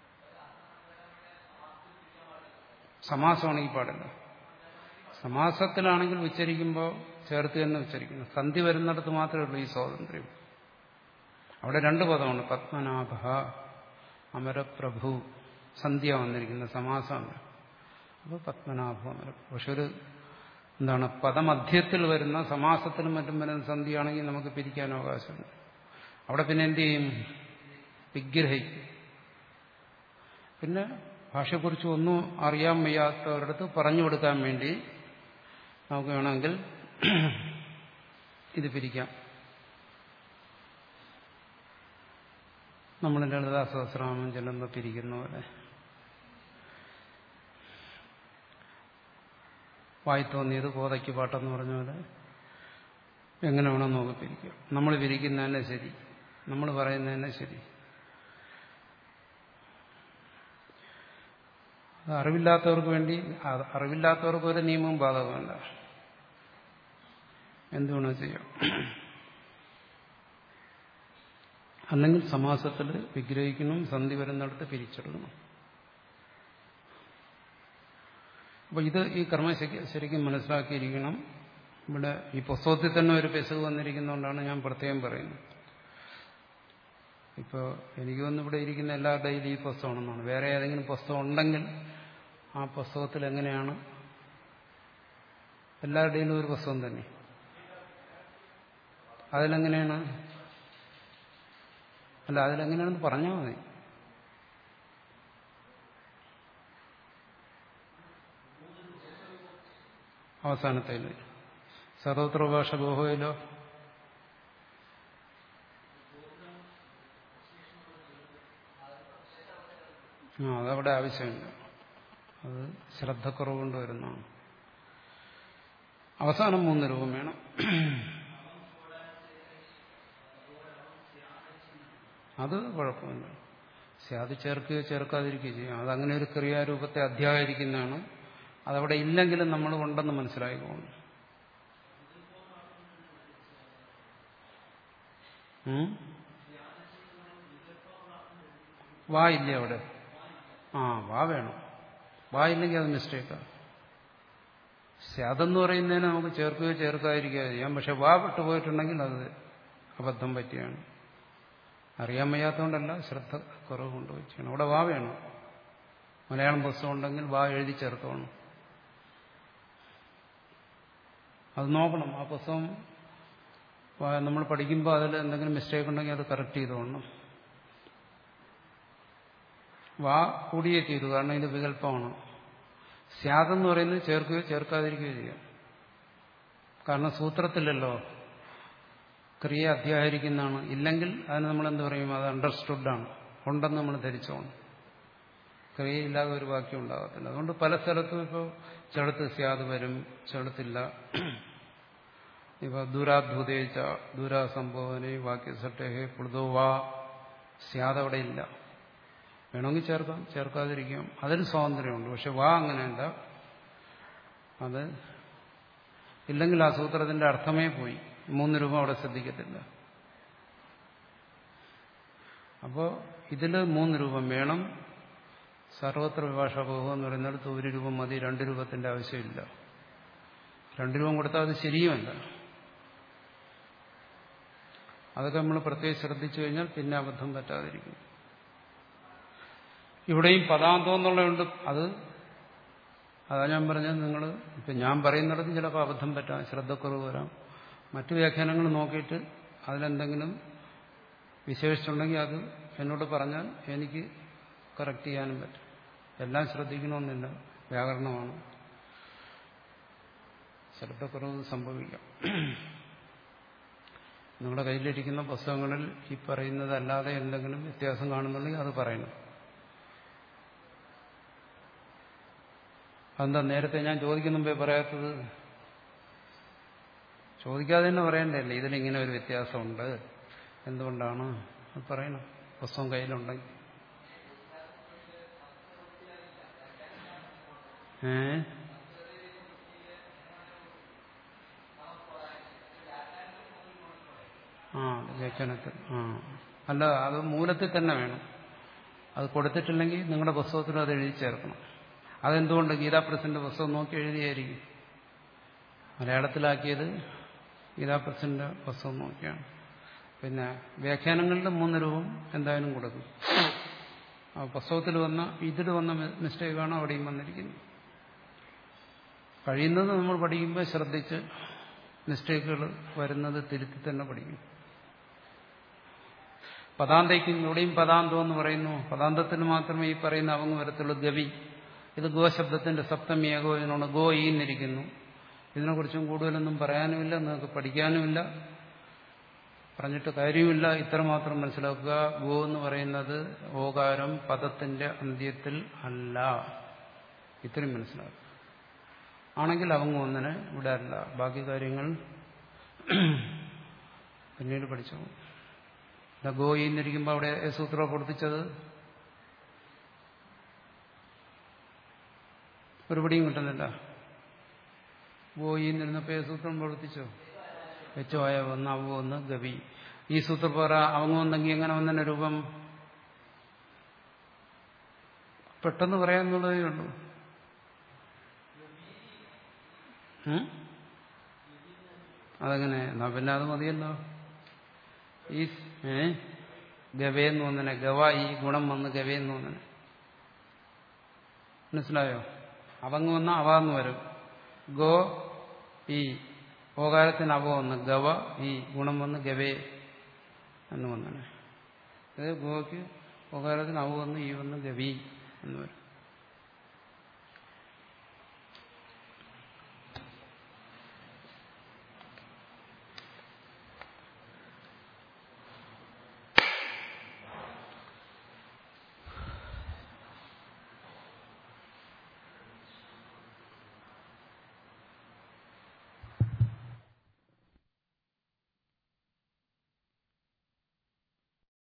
സമാസമാണെങ്കിൽ പാടില്ല സമാസത്തിലാണെങ്കിൽ ഉച്ചരിക്കുമ്പോൾ ചേർത്ത് തന്നെ ഉച്ചരിക്കണം സന്ധി വരുന്നിടത്ത് മാത്രമേ ഉള്ളൂ ഈ സ്വാതന്ത്ര്യം അവിടെ രണ്ട് പദമാണ് പത്മനാഭ അമരപ്രഭു സന്ധ്യ വന്നിരിക്കുന്ന സമാസമാണ് അപ്പോൾ പത്മനാഭ അമര പക്ഷെ ഒരു എന്താണ് പദമധ്യത്തിൽ വരുന്ന സമാസത്തിലും മറ്റും വരുന്ന സന്ധിയാണെങ്കിൽ നമുക്ക് പിരിക്കാൻ അവകാശമുണ്ട് അവിടെ പിന്നെ എന്ത് ചെയ്യും വിഗ്രഹിക്കും പിന്നെ ഭാഷയെക്കുറിച്ച് ഒന്നും അറിയാൻ വയ്യാത്തവരടുത്ത് പറഞ്ഞു കൊടുക്കാൻ വേണ്ടി നമുക്ക് വേണമെങ്കിൽ ഇത് പിരിക്കാം നമ്മൾ ലളിതാ സഹസ്രാമം ചെല്ലുമ്പോൾ പിരിക്കുന്ന പോലെ വായി തോന്നിയത് കോതയ്ക്ക് പാട്ടെന്ന് പറഞ്ഞ പോലെ എങ്ങനെ വേണം നമുക്ക് പിരിക്കാം നമ്മൾ പിരിക്കുന്നതന്നെ ശരി നമ്മൾ പറയുന്നതന്നെ ശരി അത് അറിവില്ലാത്തവർക്ക് വേണ്ടി അറിവില്ലാത്തവർക്ക് ഒരു നിയമവും ബാധകമല്ല എന്തുവേണോ ചെയ്യാം അല്ലെങ്കിൽ സമാസത്തിൽ വിഗ്രഹിക്കണം സന്ധി വരുന്നിടത്ത് പിരിച്ചെടുക്കണം അപ്പൊ ഇത് ഈ കർമ്മ ശരിക്കും മനസ്സിലാക്കിയിരിക്കണം ഇവിടെ ഈ പുസ്തകത്തിൽ തന്നെ ഒരു പെസക് വന്നിരിക്കുന്നതുകൊണ്ടാണ് ഞാൻ പ്രത്യേകം പറയുന്നത് ഇപ്പോൾ എനിക്ക് തോന്നുന്നു ഇവിടെ ഇരിക്കുന്ന എല്ലാവരുടെയും ഈ പുസ്തകമാണെന്നാണ് വേറെ ഏതെങ്കിലും പുസ്തകം ഉണ്ടെങ്കിൽ ആ പുസ്തകത്തിൽ എങ്ങനെയാണ് എല്ലാവരുടെയും ഒരു പുസ്തകം തന്നെ അതിലെങ്ങനെയാണ് അല്ല അതിലെങ്ങനെയാണെന്ന് പറഞ്ഞാൽ മതി അവസാനത്തിൽ സർവത്ര ഭാഷ ബോഹയിലോ ആ അതവിടെ ആവശ്യമില്ല അത് ശ്രദ്ധക്കുറവ് കൊണ്ട് വരുന്നതാണ് അവസാനം മൂന്ന് രൂപം വേണം അത് കുഴപ്പമില്ല സ്യാദ് ചേർക്കുകയോ ചേർക്കാതിരിക്കുകയോ ചെയ്യാം അതങ്ങനെ ഒരു ക്രിയാരൂപത്തെ അധ്യാകരിക്കുന്നതാണ് അതവിടെ ഇല്ലെങ്കിലും നമ്മൾ ഉണ്ടെന്ന് മനസ്സിലായിക്കോണം ഉം? വാ ഇല്ലേ അവിടെ ആ വാ വേണം വാ ഇല്ലെങ്കിൽ അത് മിസ്റ്റേക്കാണ് സ്യാദെന്ന് പറയുന്നതിന് നമുക്ക് ചേർക്കുകയോ ചേർക്കാതിരിക്കുകയോ ചെയ്യാം പക്ഷെ വാ വിട്ടുപോയിട്ടുണ്ടെങ്കിൽ അത് അബദ്ധം പറ്റിയാണ് അറിയാൻ വയ്യാത്തതുകൊണ്ടല്ല ശ്രദ്ധ കുറവ് കൊണ്ടുവച്ചാണ് അവിടെ വാ വേണം മലയാളം പുസ്തകം ഉണ്ടെങ്കിൽ വാ എഴുതി ചേർത്തോണം അത് നോക്കണം ആ പുസ്തകം നമ്മൾ പഠിക്കുമ്പോൾ അതിൽ എന്തെങ്കിലും മിസ്റ്റേക്ക് ഉണ്ടെങ്കിൽ അത് കറക്റ്റ് ചെയ്തോണം വാ കൂടിയേ തീരൂ കാരണം ഇത് വികല്പമാണ് സ്യാദെന്ന് പറയുന്നത് ചേർക്കുകയോ ചേർക്കാതിരിക്കുകയോ ചെയ്യാം കാരണം സൂത്രത്തിലല്ലോ ക്രിയ അധ്യാഹരിക്കുന്നതാണ് ഇല്ലെങ്കിൽ അതിന് നമ്മൾ എന്ത് പറയും അത് അണ്ടർസ്റ്റുഡാണ് ഉണ്ടെന്ന് നമ്മൾ ധരിച്ചോണം ക്രിയയില്ലാതെ ഒരു വാക്യം ഉണ്ടാകത്തില്ല അതുകൊണ്ട് പല സ്ഥലത്തും ഇപ്പോൾ ചിലടത്ത് സ്യാദ് വരും ചിലടത്തില്ല ഇപ്പൊ ദൂരാദ്ഭുതേച്ച ദൂരാസംഭവനെ വാക്യസട്ടേഹെ പുളുതോ വാ സ്യാദ് അവിടെ ഇല്ല വേണമെങ്കിൽ ചേർക്കാം ചേർക്കാതിരിക്കാം അതിന് സ്വാതന്ത്ര്യമുണ്ട് പക്ഷെ വാ അങ്ങനെയല്ല അത് ഇല്ലെങ്കിൽ ആ സൂത്രത്തിന്റെ അർത്ഥമേ പോയി മൂന്ന് രൂപ അവിടെ ശ്രദ്ധിക്കത്തില്ല അപ്പോൾ ഇതിൽ മൂന്ന് രൂപം വേണം സർവത്ര വിഭാഷാപോഹം എന്ന് പറയുന്നിടത്ത് ഒരു രൂപം മതി രണ്ട് രൂപത്തിന്റെ ആവശ്യമില്ല രണ്ട് രൂപം കൊടുത്താൽ അത് ശരിയുമല്ല അതൊക്കെ നമ്മൾ പ്രത്യേകം ശ്രദ്ധിച്ചു കഴിഞ്ഞാൽ പിന്നെ അബദ്ധം പറ്റാതിരിക്കും ഇവിടെയും പദാന്തം എന്നുള്ളതുകൊണ്ട് അത് അതാ ഞാൻ പറഞ്ഞത് നിങ്ങൾ ഇപ്പം ഞാൻ പറയുന്നിടത്ത് ചിലപ്പോൾ അബദ്ധം പറ്റാം ശ്രദ്ധക്കുറവ് വരാം മറ്റു വ്യാഖ്യാനങ്ങൾ നോക്കിയിട്ട് അതിലെന്തെങ്കിലും വിശേഷിച്ചുണ്ടെങ്കിൽ അത് എന്നോട് പറഞ്ഞാൽ എനിക്ക് കറക്റ്റ് ചെയ്യാനും പറ്റും എല്ലാം ശ്രദ്ധിക്കണമെന്നില്ല വ്യാകരണമാണ് ശ്രദ്ധക്കുറവ് സംഭവിക്കാം നിങ്ങളുടെ കയ്യിലിരിക്കുന്ന പുസ്തകങ്ങളിൽ ഈ പറയുന്നതല്ലാതെ എന്തെങ്കിലും വ്യത്യാസം കാണുന്നുണ്ടെങ്കിൽ അത് പറയണം അതെന്താ നേരത്തെ ഞാൻ ചോദിക്കുന്ന മുമ്പേ പറയാത്തത് ചോദിക്കാതെ തന്നെ പറയണ്ടല്ലേ ഇതിലിങ്ങനെ ഒരു വ്യത്യാസമുണ്ട് എന്തുകൊണ്ടാണ് അത് പറയണം പുസ്തകം കയ്യിലുണ്ടെങ്കിൽ ഏ ആ വ്യാഖ്യാനത്തിൽ ആ അല്ല അത് മൂലത്തിൽ തന്നെ വേണം അത് കൊടുത്തിട്ടില്ലെങ്കിൽ നിങ്ങളുടെ പുസ്തകത്തിൽ അത് എഴുതി ചേർക്കണം അതെന്തുകൊണ്ട് ഗീതാപ്രസിന്റെ പുസ്തകം നോക്കി എഴുതിയായിരിക്കും മലയാളത്തിലാക്കിയത് ഗീതാപ്രസിന്റെ പുസ്തകം നോക്കിയാണ് പിന്നെ വ്യാഖ്യാനങ്ങളുടെ മൂന്ന് രൂപം എന്തായാലും കൊടുക്കും ആ പുസ്തകത്തിൽ വന്ന ഇതിൽ വന്ന മിസ്റ്റേക്കാണ് അവിടെയും വന്നിരിക്കുന്നത് കഴിയുന്നത് നമ്മൾ പഠിക്കുമ്പോൾ ശ്രദ്ധിച്ച് മിസ്റ്റേക്കുകൾ വരുന്നത് തിരുത്തി തന്നെ പഠിക്കും പദാന്തയ്ക്കും ഇവിടെയും പദാന്തം എന്ന് പറയുന്നു പദാന്തത്തിന് മാത്രമേ ഈ പറയുന്ന അവങ്ങ് വരത്തുള്ളൂ ഗവി ഇത് ഗോശബ്ദത്തിന്റെ സപ്തമി ഏകോചനമാണ് ഗോ ഈന്നിരിക്കുന്നു ഇതിനെക്കുറിച്ചും കൂടുതലൊന്നും പറയാനുമില്ല നിങ്ങൾക്ക് പഠിക്കാനുമില്ല പറഞ്ഞിട്ട് കാര്യമില്ല ഇത്ര മാത്രം മനസ്സിലാക്കുക ഗോ എന്ന് പറയുന്നത് ഓകാരം പദത്തിന്റെ അന്ത്യത്തിൽ അല്ല ഇത്രയും മനസ്സിലാക്കുക ആണെങ്കിൽ അവങ്ങ് ഒന്നിന് ഇവിടെ അല്ല ബാക്കി കാര്യങ്ങൾ പിന്നീട് പഠിച്ചു ഗോ ഈന്നിരിക്കുമ്പോൾ അവിടെ സൂത്രം കൊടുത്തിച്ചത് ഒരു പിടിയും കിട്ടുന്നില്ല ഗോയിൽ നിന്നപ്പോ ഏ സൂത്രം പ്രവർത്തിച്ചോ വെച്ചോ ആയ വന്ന് അവ വന്ന് ഗവി ഈ സൂത്രപ്രകാര അവങ്ങ വന്നെങ്കിൽ എങ്ങനെ വന്നെ രൂപം പെട്ടെന്ന് പറയാന്നുള്ളതേ ഉള്ളൂ അതെങ്ങനെ എന്നാ പിന്നെ അത് മതിയല്ലോ ഈ ഏ ഗവയെന്ന് വന്നനെ ഗവ ഈ ഗുണം വന്ന് ഗവയെന്ന് വന്നനെ മനസ്സിലായോ അവങ്ങ് വന്ന അവ എന്ന് വരും ഗോ ഈ ഓകാരത്തിന് അവ വന്ന് ഗവ ഈ ഗുണം വന്ന് ഗവേ എന്ന് വന്നാണ് ഇത് ഗോയ്ക്ക് ഓകാരത്തിന് അവ വന്ന് ഈ വന്ന് ഗവി എന്ന് വരും